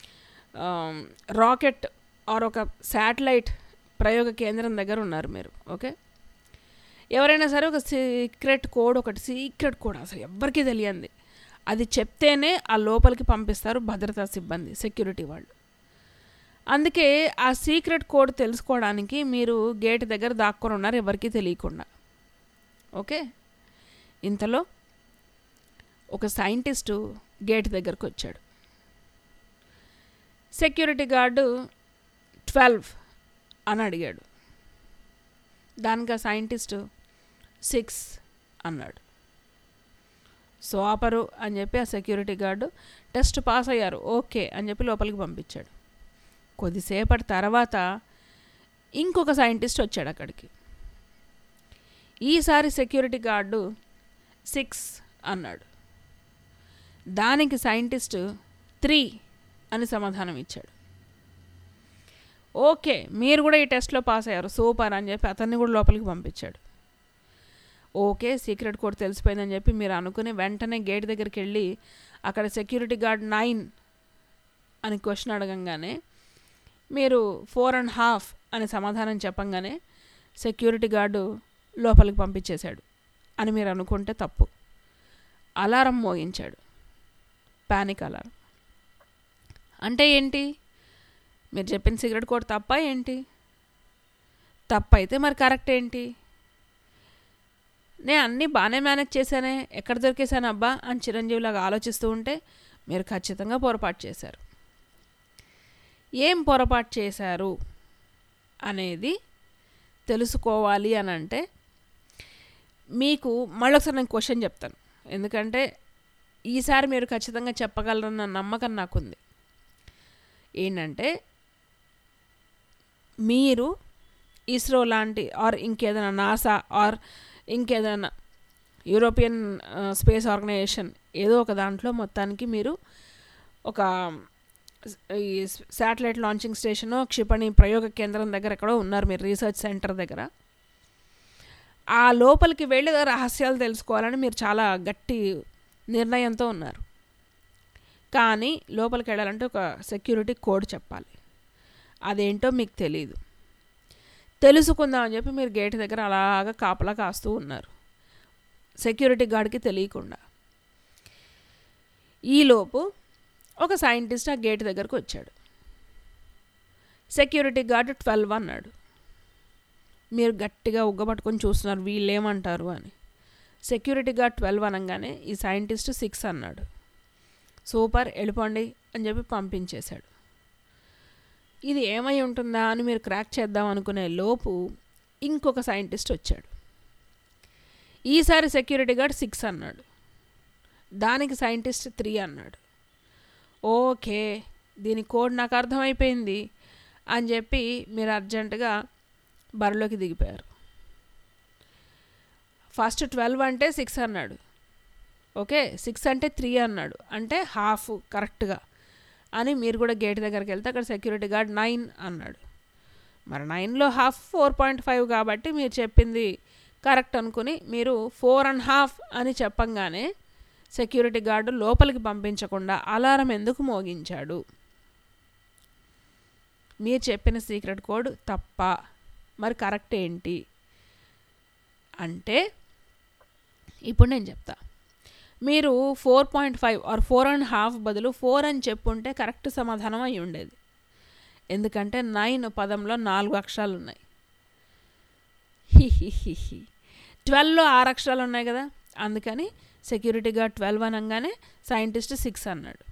రాకెట్ ఆర్ ఒక శాటిలైట్ ప్రయోగ కేంద్రం దగ్గర ఉన్నారు మీరు ఓకే ఎవరైనా సరే ఒక సీక్రెట్ కోడ్ ఒకటి సీక్రెట్ కోడ్ అసలు ఎవ్వరికీ తెలియంది అది చెప్తేనే ఆ లోపలికి పంపిస్తారు భద్రతా సిబ్బంది సెక్యూరిటీ వాళ్ళు అందుకే ఆ సీక్రెట్ కోడ్ తెలుసుకోవడానికి మీరు గేట్ దగ్గర దాక్కొని ఉన్నారు ఎవరికీ తెలియకుండా ఓకే ఇంతలో ఒక సైంటిస్టు గేట్ దగ్గరకు వచ్చాడు సెక్యూరిటీ గార్డు ట్వెల్వ్ అని అడిగాడు దానికి ఆ సైంటిస్టు సిక్స్ అన్నాడు సోపరు అని చెప్పి ఆ సెక్యూరిటీ గార్డు టెస్ట్ పాస్ అయ్యారు ఓకే అని చెప్పి లోపలికి పంపించాడు కొద్దిసేపటి తర్వాత ఇంకొక సైంటిస్ట్ వచ్చాడు అక్కడికి ఈసారి సెక్యూరిటీ గార్డు సిక్స్ అన్నాడు దానికి సైంటిస్ట్ త్రీ అని సమాధానం ఇచ్చాడు ఓకే మీరు కూడా ఈ టెస్ట్లో పాస్ అయ్యారు సూపర్ అని చెప్పి అతన్ని కూడా లోపలికి పంపించాడు ఓకే సీక్రెట్ కోడ్ తెలిసిపోయిందని చెప్పి మీరు అనుకుని వెంటనే గేట్ దగ్గరికి వెళ్ళి అక్కడ సెక్యూరిటీ గార్డ్ నైన్ అని క్వశ్చన్ అడగంగానే మీరు ఫోర్ అండ్ హాఫ్ అని సమాధానం చెప్పంగానే సెక్యూరిటీ గార్డు లోపలికి పంపించేశాడు అని మీరు అనుకుంటే తప్పు అలారం మోగించాడు ప్యానిక్ అలారం అంటే ఏంటి మీరు చెప్పిన సిగరెట్ కోడ్ తప్ప ఏంటి తప్పు అయితే మరి కరెక్ట్ ఏంటి నేను అన్నీ బాగానే మేనేజ్ చేశానే ఎక్కడ దొరికేశాను అబ్బా అని చిరంజీవిలాగా ఆలోచిస్తూ ఉంటే మీరు ఖచ్చితంగా పొరపాటు చేశారు ఏం పొరపాటు చేశారు అనేది తెలుసుకోవాలి అని అంటే మీకు మళ్ళొకసారి నేను క్వశ్చన్ చెప్తాను ఎందుకంటే ఈసారి మీరు ఖచ్చితంగా చెప్పగలరన్న నమ్మకం నాకుంది ఏంటంటే మీరు ఇస్రో లాంటి ఆర్ ఇంకేదైనా నాసా ఆర్ ఇంకేదైనా యూరోపియన్ స్పేస్ ఆర్గనైజేషన్ ఏదో ఒక దాంట్లో మొత్తానికి మీరు ఒక ఈ శాటిలైట్ లాంచింగ్ స్టేషను క్షిపణి ప్రయోగ కేంద్రం దగ్గర ఎక్కడో ఉన్నారు మీరు రీసెర్చ్ సెంటర్ దగ్గర ఆ లోపలికి వెళ్ళి రహస్యాలు తెలుసుకోవాలని మీరు చాలా గట్టి నిర్ణయంతో ఉన్నారు కానీ లోపలికి వెళ్ళాలంటే ఒక సెక్యూరిటీ కోడ్ చెప్పాలి అదేంటో మీకు తెలియదు తెలుసుకుందామని చెప్పి మీరు గేట్ దగ్గర అలాగా కాపలా కాస్తూ ఉన్నారు సెక్యూరిటీ గార్డ్కి తెలియకుండా ఈలోపు ఒక సైంటిస్ట్ ఆ గేట్ దగ్గరకు వచ్చాడు సెక్యూరిటీ గార్డ్ ట్వెల్వ్ అన్నాడు మీరు గట్టిగా ఉగ్గబట్టుకొని చూస్తున్నారు వీళ్ళు ఏమంటారు అని సెక్యూరిటీ గార్డ్ ట్వెల్వ్ అనగానే ఈ సైంటిస్ట్ సిక్స్ అన్నాడు సూపర్ వెళ్ళిపోండి అని చెప్పి పంపించేశాడు ఇది ఏమై ఉంటుందా అని మీరు క్రాక్ చేద్దాం అనుకునే లోపు ఇంకొక సైంటిస్ట్ వచ్చాడు ఈసారి సెక్యూరిటీ గార్డ్ సిక్స్ అన్నాడు దానికి సైంటిస్ట్ త్రీ అన్నాడు ఓకే దీని కోడ్ నాకు అర్థమైపోయింది అని చెప్పి మీరు అర్జెంటుగా బరిలోకి దిగిపోయారు ఫస్ట్ ట్వెల్వ్ అంటే సిక్స్ అన్నాడు ఓకే సిక్స్ అంటే త్రీ అన్నాడు అంటే హాఫ్ కరెక్ట్గా అని మీరు కూడా గేట్ దగ్గరికి వెళ్తే అక్కడ సెక్యూరిటీ గార్డ్ నైన్ అన్నాడు మరి నైన్లో హాఫ్ ఫోర్ పాయింట్ ఫైవ్ కాబట్టి మీరు చెప్పింది కరెక్ట్ అనుకుని మీరు ఫోర్ అండ్ హాఫ్ అని చెప్పంగానే సెక్యూరిటీ గార్డు లోపలికి పంపించకుండా అలారం ఎందుకు మోగించాడు మీరు చెప్పిన సీక్రెట్ కోడ్ తప్ప మరి కరెక్ట్ ఏంటి అంటే ఇప్పుడు నేను చెప్తా మీరు four point five or four and half బదులు ఫోర్ అని చెప్పుంటే కరెక్ట్ సమాధానం అయి ఉండేది ఎందుకంటే నైన్ పదంలో నాలుగు అక్షరాలు ఉన్నాయి హిహిహిహి ట్వెల్వ్లో ఆరు అక్షరాలు ఉన్నాయి కదా అందుకని సెక్యూరిటీ గార్డ్ ట్వెల్వ్ అనగానే సైంటిస్ట్ సిక్స్ అన్నాడు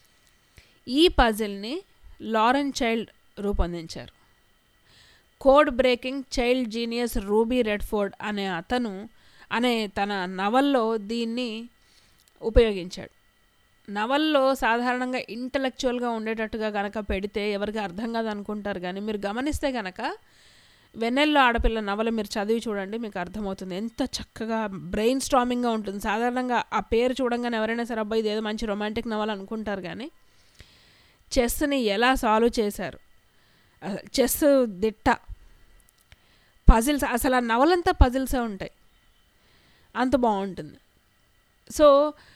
ఈ పజిల్ని లారెన్ చైల్డ్ రూపొందించారు code breaking child genius Ruby Redfort అనే అతను అనే తన నవల్లో దీన్ని ఉపయోగించాడు నవల్లో సాధారణంగా ఇంటలెక్చువల్గా ఉండేటట్టుగా కనుక పెడితే ఎవరికి అర్థం కాదు అనుకుంటారు కానీ మీరు గమనిస్తే కనుక వెన్నెల్లో ఆడపిల్ల నవల మీరు చదివి చూడండి మీకు అర్థమవుతుంది ఎంత చక్కగా బ్రెయిన్ స్ట్రామింగ్గా ఉంటుంది సాధారణంగా ఆ పేరు చూడంగానే ఎవరైనా సరే అబ్బాయి ఇదేదో మంచి రొమాంటిక్ నవల అనుకుంటారు కానీ చెస్ని ఎలా సాల్వ్ చేశారు చెస్ దిట్ట పజిల్స్ అసలు ఆ నవలంతా పజిల్సే ఉంటాయి అంత బాగుంటుంది సో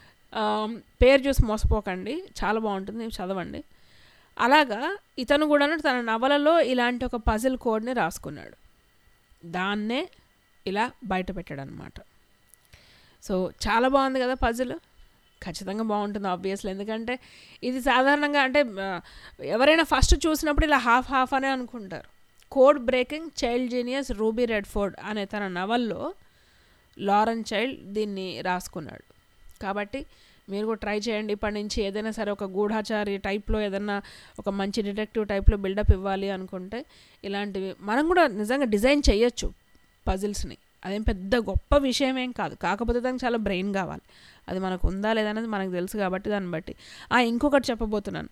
పేరు చూసి మోసపోకండి చాలా బాగుంటుంది చదవండి అలాగా ఇతను కూడా తన నవలలో ఇలాంటి ఒక పజిల్ కోడ్ని రాసుకున్నాడు దాన్నే ఇలా బయట పెట్టాడు అనమాట సో చాలా బాగుంది కదా పజిల్ ఖచ్చితంగా బాగుంటుంది ఆబ్వియస్లీ ఎందుకంటే ఇది సాధారణంగా అంటే ఎవరైనా ఫస్ట్ చూసినప్పుడు ఇలా హాఫ్ హాఫ్ అనే అనుకుంటారు code breaking child genius Ruby Redfort అనే తన నవల్లో లారెన్ చైల్డ్ దీన్ని రాసుకున్నాడు కాబట్టి మీరు కూడా ట్రై చేయండి ఇప్పటి నుంచి ఏదైనా సరే ఒక గూఢాచారి టైప్లో ఏదైనా ఒక మంచి డిటెక్టివ్ టైప్లో బిల్డప్ ఇవ్వాలి అనుకుంటే ఇలాంటివి మనం కూడా నిజంగా డిజైన్ చేయొచ్చు పజిల్స్ని అదేం పెద్ద గొప్ప విషయం ఏం కాదు కాకపోతే దానికి చాలా బ్రెయిన్ కావాలి అది మనకు ఉందా లేదా అనేది మనకు తెలుసు కాబట్టి దాన్ని బట్టి ఇంకొకటి చెప్పబోతున్నాను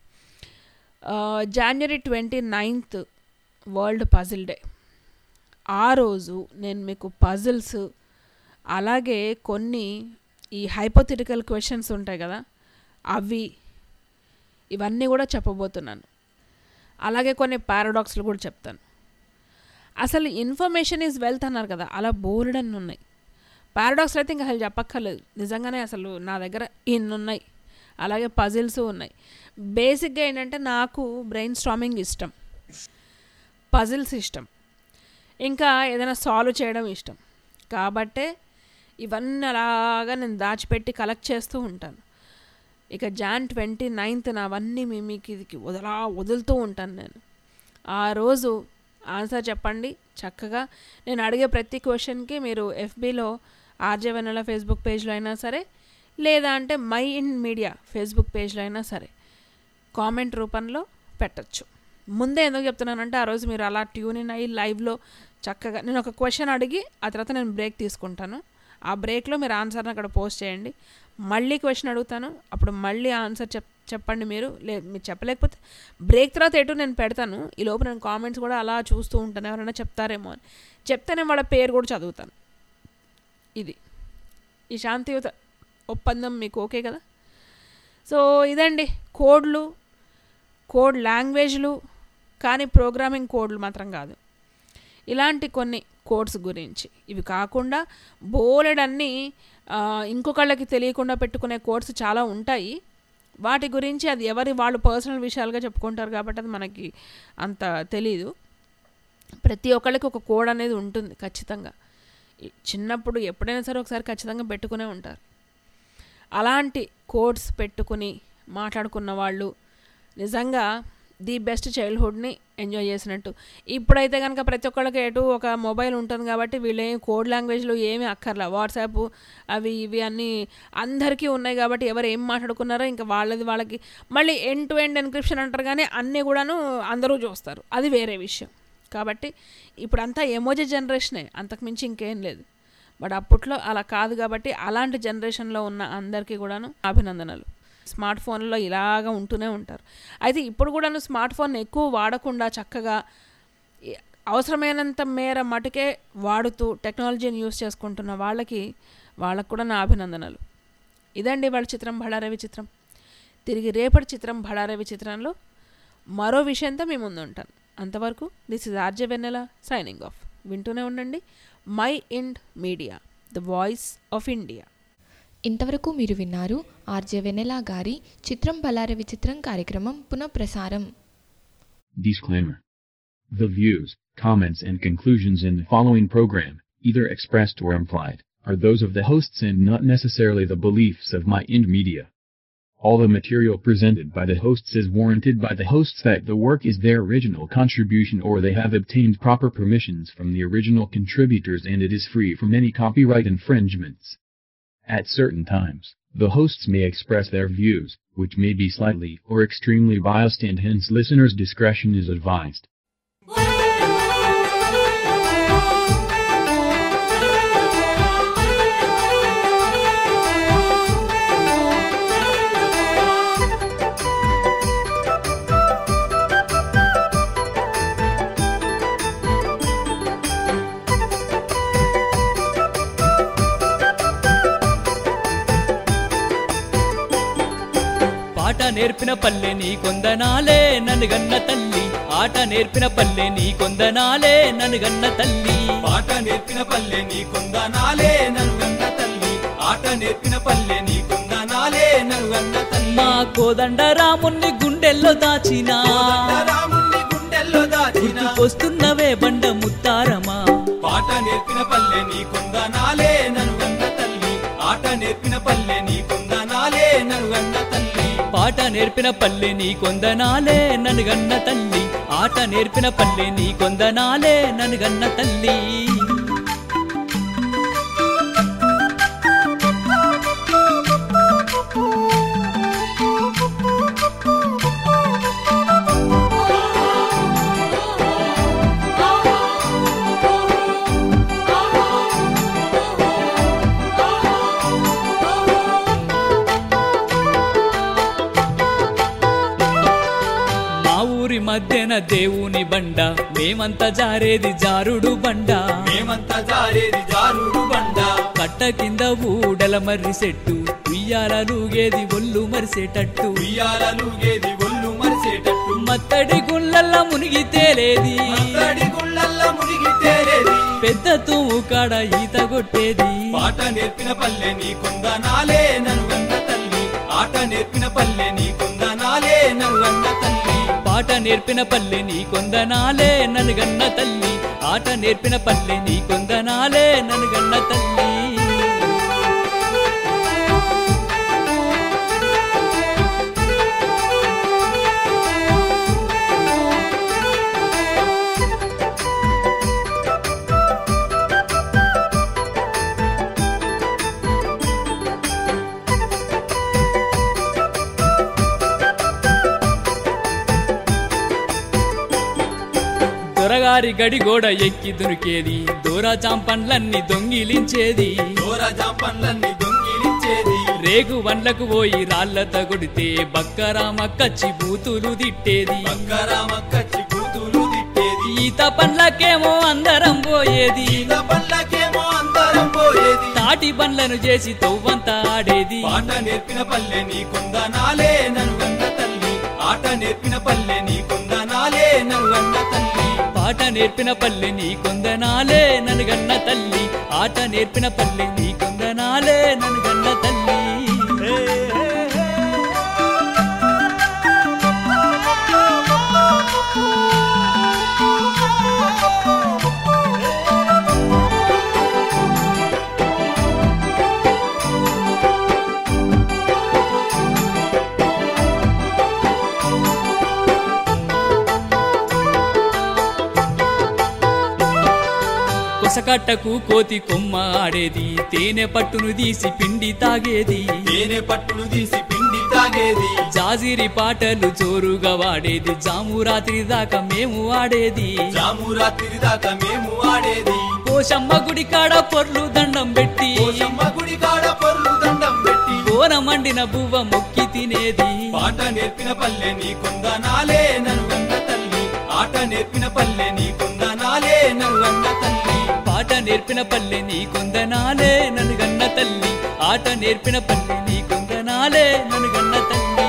January twenty ninth world puzzle day ఆ రోజు నేను మీకు పజిల్స్ అలాగే కొన్ని ఈ హైపోథెటికల్ క్వశ్చన్స్ ఉంటాయి కదా అవి ఇవన్నీ కూడా చెప్పబోతున్నాను అలాగే కొన్ని పారాడాక్స్లు కూడా చెప్తాను అసలు ఇన్ఫర్మేషన్ ఈజ్ వెల్త్ అన్నారు కదా అలా బోర్డన్ ఉన్నాయి పారాడాక్స్ అయితే ఇంకా అసలు చెప్పక్కర్లేదు నిజంగానే అసలు నా దగ్గర ఇన్ని ఉన్నాయి అలాగే పజిల్స్ ఉన్నాయి బేసిక్గా ఏంటంటే నాకు బ్రెయిన్ స్ట్రామింగ్ ఇష్టం పజిల్స్ ఇష్టం ఇంకా ఏదైనా సాల్వ్ చేయడం ఇష్టం కాబట్టే ఇవన్నీ అలాగా నేను దాచిపెట్టి కలెక్ట్ చేస్తూ ఉంటాను ఇక జాన్ ట్వంటీ నైన్త్ అవన్నీ మీ మీకు ఇది వదలా వదులుతూ ఉంటాను నేను ఆ రోజు ఆన్సర్ చెప్పండి చక్కగా నేను అడిగే ప్రతి క్వశ్చన్కి మీరు ఎఫ్బీలో ఆర్జే వెనల ఫేస్బుక్ పేజ్లో అయినా సరే లేదా అంటే మై ఇన్ మీడియా ఫేస్బుక్ పేజ్లో అయినా సరే కామెంట్ రూపంలో పెట్టచ్చు ముందే ఎందుకు చెప్తున్నానంటే ఆ రోజు మీరు అలా ట్యూన్ ఇన్ అయ్యి లైవ్లో చక్కగా నేను ఒక క్వశ్చన్ అడిగి ఆ తర్వాత నేను బ్రేక్ తీసుకుంటాను ఆ బ్రేక్లో మీరు ఆన్సర్ని అక్కడ పోస్ట్ చేయండి మళ్ళీ క్వశ్చన్ అడుగుతాను అప్పుడు మళ్ళీ ఆన్సర్ చెప్ చెప్పండి మీరు లే మీరు చెప్పలేకపోతే బ్రేక్ తర్వాత ఎటు నేను పెడతాను ఈ లోపు నేను కామెంట్స్ కూడా అలా చూస్తూ ఉంటాను ఎవరైనా చెప్తారేమో అని చెప్తే నేను వాళ్ళ పేరు కూడా చదువుతాను ఇది ఈ శాంతియుత ఒప్పందం మీకు ఓకే కదా సో ఇదండి కోడ్లు కోడ్ లాంగ్వేజ్లు కానీ ప్రోగ్రామింగ్ కోడ్లు మాత్రం కాదు ఇలాంటి కొన్ని కోడ్స్ గురించి ఇవి కాకుండా బోలెడన్ని ఆ, ఇంకొకళ్ళకి తెలియకుండా పెట్టుకునే కోడ్స్ చాలా ఉంటాయి వాటి గురించి అది ఎవరి వాళ్ళు పర్సనల్ విషయాలుగా చెప్పుకుంటారు కాబట్టి అది మనకి అంత తెలీదు ప్రతి ఒక్కళ్ళకి ఒక కోడ్ అనేది ఉంటుంది ఖచ్చితంగా ఈ చిన్నప్పుడు ఎప్పుడైనా సరే ఒకసారి ఖచ్చితంగా పెట్టుకునే ఉంటారు అలాంటి కోడ్స్ పెట్టుకుని మాట్లాడుకున్న వాళ్ళు నిజంగా ది బెస్ట్ చైల్డ్హుడ్ని ఎంజాయ్ చేసినట్టు ఇప్పుడైతే కనుక ప్రతి ఒక్కళ్ళకి ఎటు ఒక మొబైల్ ఉంటుంది కాబట్టి వీళ్ళు ఏం కోడ్ లాంగ్వేజ్లో ఏమీ అక్కర్లా వాట్సాప్ అవి ఇవి అన్నీ అందరికీ ఉన్నాయి కాబట్టి ఎవరు ఏం మాట్లాడుకున్నారో ఇంకా వాళ్ళది వాళ్ళకి మళ్ళీ ఎండ్ టు ఎండ్ ఎన్క్రిప్షన్ అంటారు కానీ అన్నీ కూడాను అందరూ చూస్తారు అది వేరే విషయం కాబట్టి ఇప్పుడంతా ఎమోజీ జనరేషనే అంతకుమించి ఇంకేం లేదు బట్ అప్పట్లో అలా కాదు కాబట్టి అలాంటి జనరేషన్లో ఉన్న అందరికీ కూడాను అభినందనలు స్మార్ట్ ఫోన్లో ఇలాగ ఉంటూనే ఉంటారు అయితే ఇప్పుడు కూడాను స్మార్ట్ ఫోన్ ఎక్కువ వాడకుండా చక్కగా ఈ అవసరమైనంత మేర మటుకే వాడుతూ టెక్నాలజీని యూస్ చేసుకుంటున్న వాళ్ళకి వాళ్ళకు కూడా నా అభినందనలు ఇదండి వాళ్ళ చిత్రం బళారవి చిత్రం తిరిగి రేపటి చిత్రం బళారవి చిత్రంలో మరో విషయంతో మీ ముందు ఉంటాను అంతవరకు this is RJ Vennela signing off వింటూనే ఉండండి mind media the voice of India ఇంతవరకు మీరు విన్నారు ఆర్జే వెనెలా గారి చిత్రం బలార విచిత్రం కార్యక్రమం పునఃప్రసారం Disclaimer. The views, comments and conclusions in the following program, either expressed or implied, are those of the hosts and not necessarily the beliefs of My Ind Media. All the material presented by the hosts is warranted by the hosts that the work is their original contribution or they have obtained proper permissions from the original contributors and it is free from any copyright infringements. At certain times, the hosts may express their views, which may be slightly or extremely biased and hence listeners' discretion is advised. పాట నేర్పిన పల్లె నీ కొందనాలే నన్ను గన్న తల్లి ఆట నేర్పిన పల్లె నీ కొందనాలే నన్ను గన్న తల్లి పాట నేర్పిన పల్లె నీ కొందనాలే నన్ను గన్న తల్లి ఆట నేర్పిన పల్లె నీ కొందనాలే నన్ను గన్న తల్లి మా కోదండ రాముణ్ణి గుండెల్లో దాచిన రాముణ్ణి గుండెల్లో దాచిన వస్తున్నవే బండ ముత్తారమా పాట నేర్పిన పల్లె నీ కొందనాలే నన్ను గన్న తల్లి ఆట నేర్పిన పల్లె నీ కొందనాలే నన్ను గన్న తల్లి పాట నేర్పిన పల్లె నీ కొందనాలే నన్ను గన్న తల్లి ఆట నేర్పిన పల్లె నీ కొందనాలే నన్ను గన్న తల్లి మా ఊరి మధ్యన దేవుని బండ మేమంతా జారేది జారుడు బండ మేమంతా జారేది జారుడు బండ కట్ట కింద ఊడల మర్రి చెట్టు ఉయ్యాలలుగేది ఒళ్ళు మరిసేటట్టు ఉయ్యాలలుగేది ఒళ్ళు మరిసేటట్టు మత్తడి గుళ్ళల్ల మునిగి తేలేది మత్తడి గుళ్ళల్ల మునిగి తేలేది పెద్ద తూము కాడ ఈత కొట్టేది పాట నేర్పిన పల్లె నీ కొందనాలే నన్ను గన్న తల్లి ఆట నేర్పిన పల్లె నీ కొందనాలే నన్ను గన్న తల్లి పాట నేర్పిన పల్లె నీ కొందనాలే నన్ను గన్న తల్లి ఆట నేర్పిన పల్లె నీ కొందనాలే నన్ను గన్న తల్లి దొరగారి గడి గోడ ఎక్కి దునికేది దూరా చాంపన్లన్నీ దొంగిలించేది దూర జాంపన్లన్నీ దొంగిలించేది రేగు వండ్లకు పోయి రాళ్లతో కొడితే బక్కరామక్కచ్చి బూతులు తిట్టేది బక్కరామక్కచ్చి కూతులు తిట్టేది ఈత పండ్లకేమో అందరం పోయేది ఈత పళ్ళకేమో అందరం పోయేది తాటి బండ్లను చేసి తవ్వంతా ఆడేది పాట నేర్పిన పల్లె నీ కొందనాలే నన్ను తల్లి ఆట నేర్పిన పల్లె నీ కొందనాలే నన్ను తల్లి పాట నేర్పిన పల్లె నీ కొందనాలే ననుగన్న తల్లి ఆట నేర్పిన పల్లె నీ కొందనాలే ననుగన్న తల్లి కొసకట్టకు కోతి కొమ్మ ఆడేది తేనె పట్టును తీసి పిండి తాగేది తేనె పట్టును తీసి పిండి తాగేది జాజిరి పాటలు జోరుగా వాడేది జాము రాత్రి దాకా మేము ఆడేది జాము రాత్రి దాకా మేము ఆడేది పోషమ్మ గుడి కాడ పొర్లు దండం పెట్టి పోషమ్మ గుడి కాడ పొర్లు దండం పెట్టి కోన మండిన బువ్వ మొక్కి తినేది పాట నేర్పిన పల్లె నీ కొందనాలే నన్ను తల్లి ఆట నేర్పిన పల్లె నీ కొందనాలే నన్ను తల్లి పాట నేర్పిన పల్లె నీ కొందనాలే నన్ను గన్న తల్లి ఆట నేర్పిన పల్లె నీ కొందనాలే నన్ను గన్న తల్లి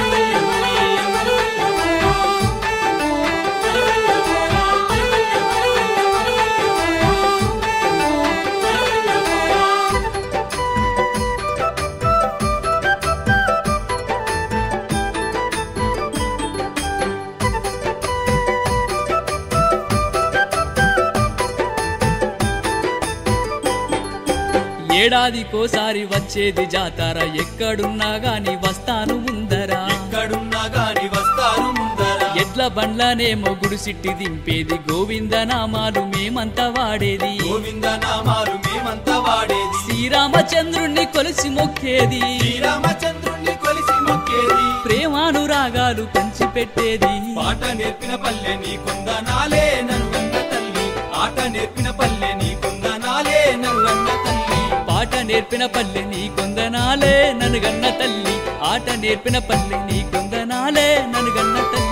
ఏడాదికోసారి వచ్చేది జాతర ఎక్కడున్నా గాని వస్తాను ముందరా ఎక్కడున్నా గాని వస్తారు ముందర ఎడ్ల బండ్లనేమో గుడిసిట్టి దింపేది గోవింద నామాలు మేమంతా వాడేది గోవింద నామాలు మేమంతా వాడేది శ్రీరామచంద్రుణ్ణి కొలిసి మొక్కేది శ్రీరామచంద్రుణ్ణి కొలిసి మొక్కేది ప్రేమానురాగాలు పంచిపెట్టేది పాట నేర్పిన పల్లె నీ కొందనాలే నన్ను తల్లి ఆట నేర్పిన పల్లె నీ కొందనాలే నన్ను తల్లి పాట నేర్పిన పల్లె నీ కొందనాలే నన్ను గన్న తల్లి ఆట నేర్పిన పల్లె నీ కొందనాలే నన్ను గన్న తల్లి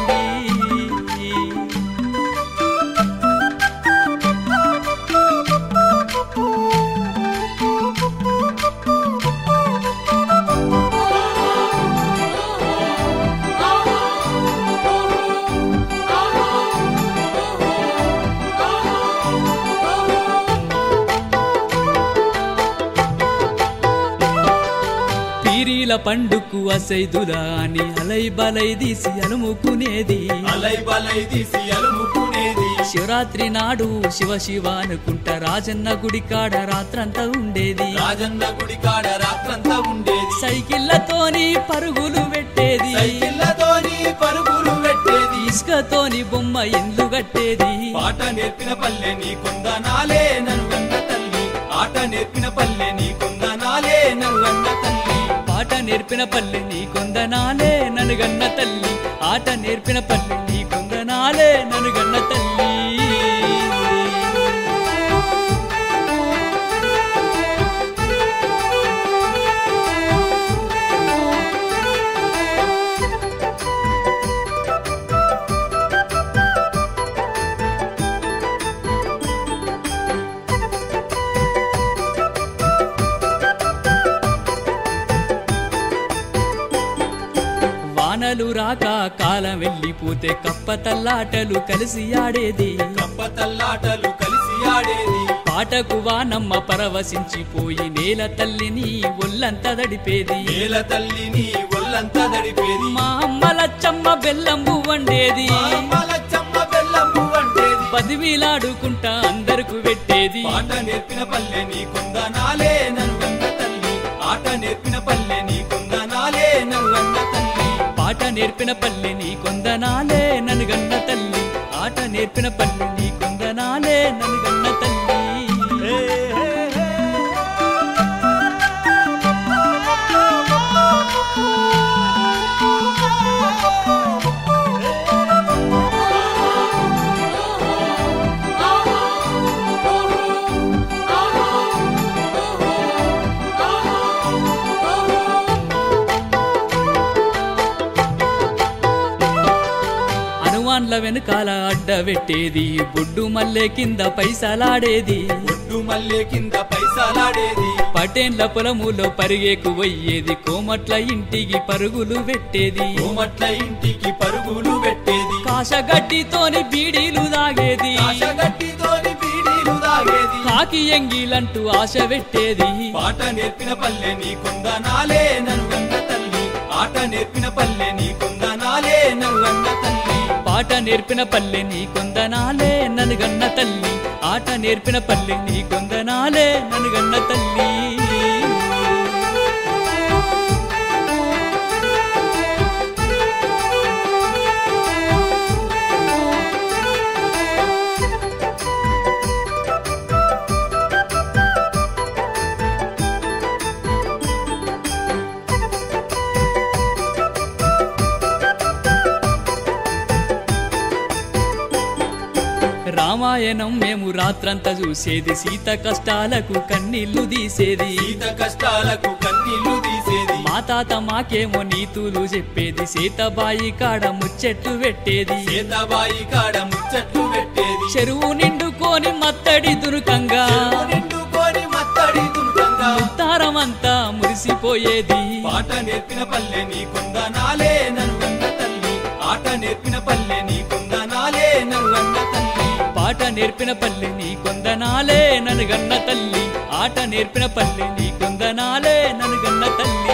పీరీల పండుకు అసైదులా అని అలై బలై తీసి అలుముకునేది అలై బలై తీసి అలుముకునేది శివరాత్రి నాడు శివ శివ అనుకుంట రాజన్న గుడి కాడ రాత్రంతా ఉండేది రాజన్న గుడి కాడ రాత్రంతా ఉండేది సైకిళ్ళతోని పరుగులు పెట్టేది సైకిళ్ళతోని పరుగులు పెట్టేది ఇసుకతోని బొమ్మ ఎందు కట్టేది పాట నేర్పిన పల్లె నీ కొందనాలే నన్ను తల్లి ఆట నేర్పిన పల్లె నీ కొందనాలే నన్ను తల్లి పాట నేర్పిన పల్లె నీ కొందనాలే నన్ను గన్న తల్లి ఆట నేర్పిన పల్లె నీ కొందనాలే నన్ను గన్న తల్లి వానలు రాక కాలం వెళ్ళిపోతే కప్ప తల్లాటలు కలిసి ఆడేది కప్ప తల్లాటలు కలిసి ఆడేది పాటకు వానమ్మ పరవశించిపోయి నేల తల్లిని ఒళ్ళంతా దడిపేది నేల తల్లిని ఒళ్ళంతా దడిపేది మా అమ్మ లచ్చమ్మ బెల్లంబు వండేది మా అమ్మ లచ్చమ్మ బెల్లంబు వంటేది పదివిలాడుకుంటా అందరకు పెట్టేది పాట నేర్పిన పల్లె నీ కొందనాలే నన్ను తల్లి ఆట నేర్పిన పల్లె నీ కొందనాలే నన్ను తల్లి పాట నేర్పిన పల్లె నీ కొందనాలే నన్ను గన్న తల్లి ఆట నేర్పిన పల్లె నీ కొందనాలే నన్ను గన్న తల్లి బుడువాన్ల వెనకాల అడ్డబెట్టేది బొడ్డు మల్లె కింద పైసలాడేది ఒడ్డు మల్లె కింద పైసలాడేది పటేన్ల పొలములో పరిగేకు పోయేది కోమట్ల ఇంటికి పరుగులు పెట్టేది కోమట్ల ఇంటికి పరుగులు పెట్టేది కాశగడ్డితోని బీడీలు దాగేది కాశగట్టితోని బీడీలు తాగేది కాకి ఎంగిలంటూ ఆశ పెట్టేది పాట నేర్పిన పల్లె నీ కొందనాలే నన్ను గన్న తల్లి ఆట నేర్పిన పల్లె నీ కొందనాలే నన్ను గన్న తల్లి పాట నేర్పిన పల్లె నీ కొందనాలే ననుగన్న తల్లి ఆట నేర్పిన పల్లె నీ కొందనాలే ననుగన్న తల్లి రామాయణం మేము రాత్రంతా చూసేది సీత కష్టాలకు కన్నీళ్లు తీసేది సీత కష్టాలకు కన్నీళ్లు తీసేది మా తాత మాకేమో నీతులు చెప్పేది సీతబాయి కాడ ముచ్చెట్లు పెట్టేది సీతాబాయి కాడ ముచ్చట్లు పెట్టేది చెరువు నిండుకొని మత్తడి దురుకంగా చెరువు నిండుకొని మత్తడి దుర్గంగా ఉత్తారమంతా మురిసిపోయేది పాట నేర్పిన పల్లె నీ కొందనాలే నన్ను గన్న తల్లి ఆట నేర్పిన పల్లె నీ కొందనాలే నన్ను గన్న తల్లి పాట నేర్పిన పల్లె నీ కొందనాలే నన్ను గన్న తల్లి ఆట నేర్పిన పల్లె నీ కొందనాలే నన్ను గన్న తల్లి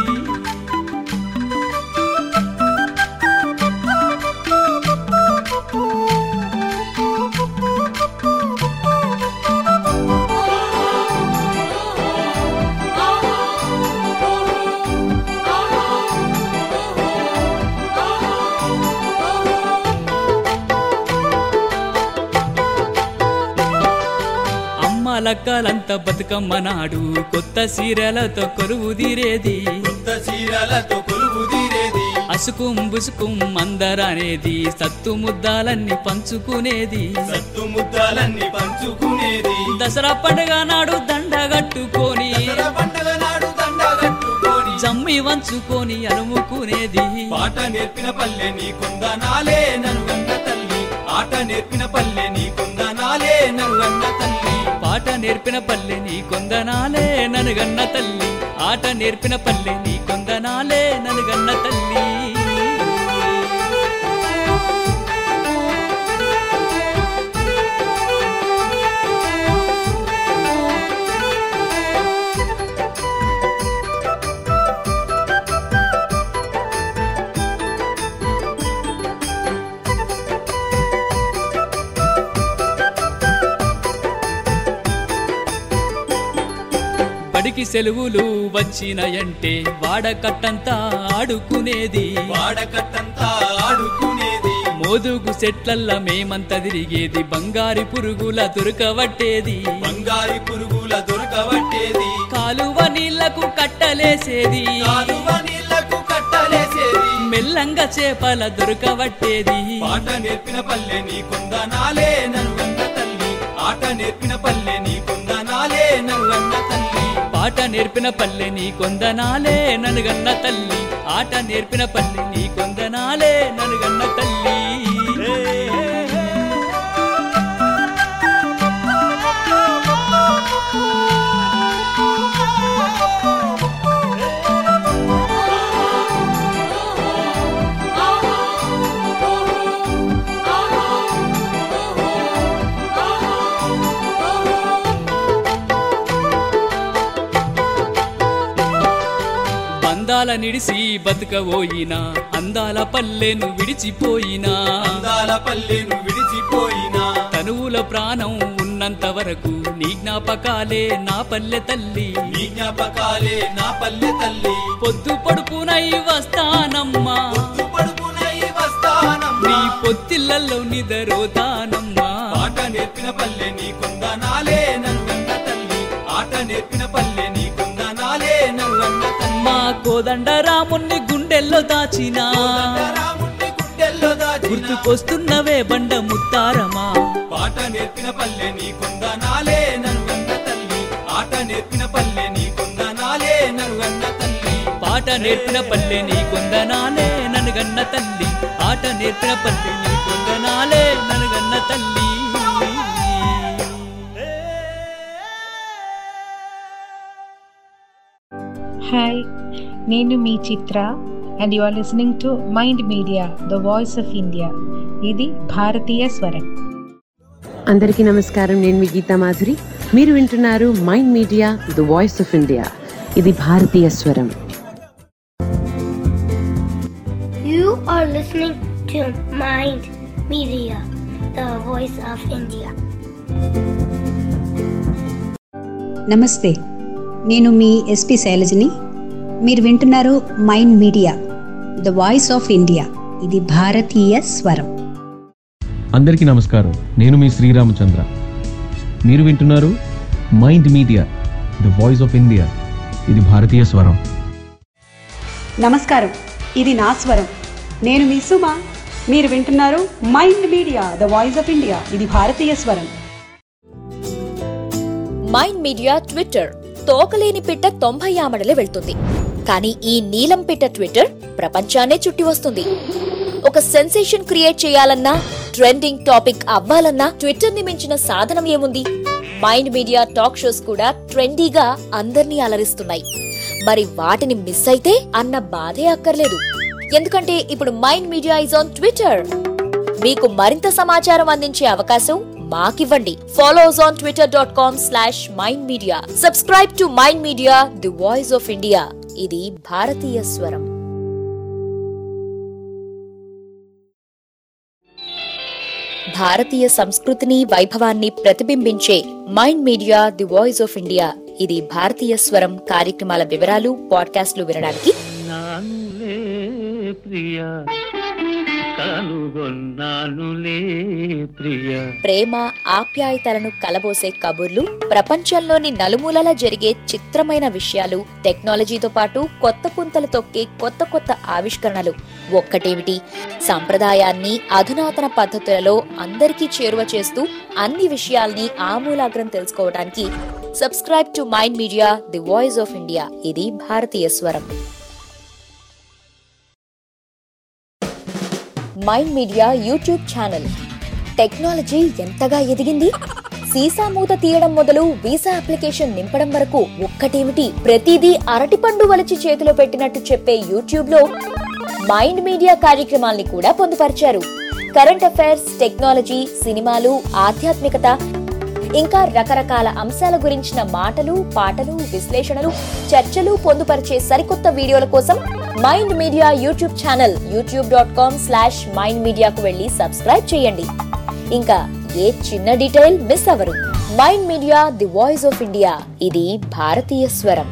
అమ్మ లక్కలంతా బతుకమ్మ నాడు కొత్త సీరలతో కొరువు తీరేది కొత్త చీరలతో కొలువు తీరేది అసుకుం బుసుకుం అందరనేది సత్తు ముద్దాలన్నీ పంచుకునేది సత్తు ముద్దాలన్నీ పంచుకునేది దసరా పండుగ నాడు దండగట్టుకొని దసరా పండుగ నాడు దండ కట్టుకొని జమ్మి వంచుకొని అలుముకునేది పాట నేర్పిన పల్లె నీ కొందనాలే నన్ను గన్న తల్లి ఆట నేర్పిన పల్లె నీ కొందనాలే నన్ను గన్న తల్లి పాట నేర్పిన పల్లె నీ కొందనాలే ననుగన్న తల్లి ఆట నేర్పిన పల్లె నీ కొందనాలే ననుగన్న తల్లి బడికి సెలవులు వచ్చినాయంటే వాడకట్టంతా ఆడుకునేది వాడకట్టంతా ఆడుకునేది మోదుగు చెట్లల్ల మేమంతా తిరిగేది బంగారి పురుగుల దొరకవట్టేది బంగారి పురుగుల దొరకబట్టేది కాలువ నీళ్లకు కట్టలేసేది కాలువ నీళ్లకు కట్టలేసేది మెల్లంగా చేపల దొరకవట్టేది పాట నేర్పిన పల్లె నీ కొందనాలే నన్ను గన్న తల్లి ఆట నేర్పిన పల్లె నీ కొందనాలే నన్ను గన్న తల్లి పాట నేర్పిన పల్లె నీ కొందనాలే ననుగన్న తల్లి ఆట నేర్పిన పల్లె నీ కొందనాలే ననుగన్న తల్లి బంధాల నిడిసి బతుకబోయినా అందాల పల్లెను విడిచిపోయినా అందాల పల్లెను విడిచిపోయినా తనువుల ప్రాణం ఉన్నంత వరకు నీ జ్ఞాపకాలే నా పల్లె తల్లి నీ జ్ఞాపకాలే నా పల్లె తల్లి పొద్దు పడుకునై వస్తానమ్మా పొద్దు పడుకునై వస్తానమ్మా నీ పొత్తిళ్ళల్లో నిదరోతానమ్మా పాట నేర్పిన పల్లె నీ కొందనాలే నన్ను గన్న తల్లి ఆట నేర్పిన పల్లె నీ కొందనాలే నన్ను గన్న తల్లి మా కోదండ రాముణ్ణి గుండెల్లో దాచినా రాముణ్ణి గుండెల్లో దాచిన గుర్తుకొస్తున్నవే బండ ముత్తారమా పాట నేర్పిన పల్లె నీ కొందనాలే నన్ను గన్న తల్లి ఆట నేర్పిన పల్లె నీ కొందనాలే నన్ను గన్న తల్లి పాట ఆట నేర్పిన పల్లె నీ కొందనాలే నన్ను గన్న తల్లి ఆట నేర్పిన పల్లె నీ కొందనాలే నన్ను గన్న తల్లి హాయ్ నేను మీ Chitra and you are listening to mind media the voice of India ఇది భారతీయ స్వరం అందరికీ నమస్కారం నేను మీ గీతా మాధురి మీరు వింటున్నారు mind media the voice of India ఇది భారతీయ స్వరం You are listening to Mind Media, the voice of India. నమస్తే నేను మీ ఎస్పి శైలజని మీరు వింటున్నారు mind media the voice of India ఇది భారతీయ స్వరం అందరికీ నమస్కారం నేను మీ శ్రీరామచంద్ర మీరు వింటున్నారు mind media the voice of India ఇది భారతీయ స్వరం నమస్కారం ఇది నా స్వరం నేను మీ సుమ మీరు వింటున్నారు mind media the voice of India ఇది భారతీయ స్వరం మైండ్ మీడియా ట్విట్టర్ తోకలేని పిట్ట తొంభై ఆమడలే వెళ్తుంది కానీ ఈ నీలం పిట్ట ట్విట్టర్ ప్రపంచాన్నే చుట్టి వస్తుంది ఒక సెన్సేషన్ క్రియేట్ చేయాలన్నా ట్రెండింగ్ టాపిక్ అవ్వాలన్నా ట్విట్టర్ ని మించిన సాధనం ఏముంది మైండ్ మీడియా టాక్ షోస్ కూడా ట్రెండీగా అందర్నీ అలరిస్తున్నాయి మరి వాటిని మిస్ అయితే అన్న బాధే అక్కర్లేదు ఎందుకంటే ఇప్పుడు mind media is on Twitter మీకు మరింత సమాచారం అందించే అవకాశం మాకివ్వండి follow us on Twitter dot com slash mind media subscribe to mind media the voice of India ఇది భారతీయ స్వరం భారతీయ సంస్కృతిని వైభవాన్ని ప్రతిబింబించే mind media the voice of India ఇది భారతీయ స్వరం కార్యక్రమాల వివరాలు పాడ్కాస్ట్లు వినడానికి నానులే ప్రియ కనుగొన్నానులే ప్రియ ప్రేమ ఆప్యాయతలను కలబోసే కబుర్లు ప్రపంచంలోని నలుమూలలా జరిగే చిత్రమైన విషయాలు టెక్నాలజీతో పాటు కొత్త పుంతలు తొక్కే కొత్త కొత్త ఆవిష్కరణలు ఒక్కటేమిటి సంప్రదాయాన్ని అధునాతన పద్ధతులలో అందరికీ చేరువ చేస్తూ అన్ని విషయాల్ని ఆమూలాగ్రం తెలుసుకోవడానికి subscribe to mind media the voice of India ఇది భారతీయ స్వరం mind media YouTube channel technology ఎంతగా ఎదిగింది సీసా మూత తీయడం మొదలు వీసా అప్లికేషన్ నింపడం వరకు ఒక్కటేమిటి ప్రతిదీ అరటిపండు వలిచి చేతిలో పెట్టినట్టు చెప్పే యూట్యూబ్ లో మైండ్ మీడియా కార్యక్రమాల్ని కూడా పొందుపరిచారు కరెంట్ అఫైర్స్ టెక్నాలజీ సినిమాలు ఆధ్యాత్మికత ఇంకా రకరకాల అంశాల గురించిన మాటలు పాటలు విశ్లేషణలు చర్చలు పొందుపరిచే సరికొత్త వీడియోల కోసం mind media YouTube channel YouTube dot com slash mind మీడియాకు వెళ్ళి సబ్స్క్రైబ్ చేయండి ఇంకా ఏ చిన్న డీటెయిల్ మిస్ అవ్వరు mind media the voice of India ఇది భారతీయ స్వరం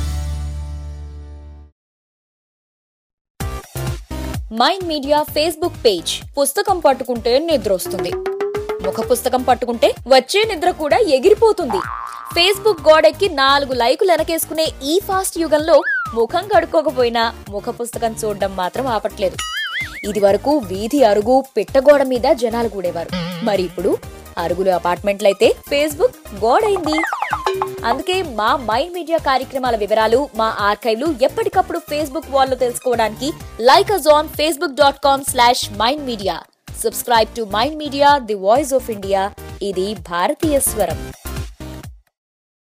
మైండ్ మీడియా ఫేస్బుక్ పేజ్ పుస్తకం పట్టుకుంటే నిద్ర వస్తుంది ముఖ పుస్తకం పట్టుకుంటే వచ్చే నిద్ర కూడా ఎగిరిపోతుంది ఫేస్బుక్ గోడెక్కి నాలుగు లైకులు వెనకేసుకునే ఈ ఫాస్ట్ యుగంలో ముఖం కడుక్కోకపోయినా ముఖ పుస్తకం చూడడం మాత్రం ఆపట్లేదు ఇది వరకు వీధి అరుగు పిట్టగోడ మీద జనాలు కూడేవారు మరి ఇప్పుడు అరుగులు అపార్ట్మెంట్లయితే ఫేస్బుక్ గోడైంది అందుకే మా మైండ్ మీడియా కార్యక్రమాల వివరాలు మా ఆర్కైవ్లు ఎప్పటికప్పుడు ఫేస్బుక్ వాల్లో తెలుసుకోవడానికి like us on Facebook dot com slash mind media subscribe to mind media the voice of India ఇది భారతీయ స్వరం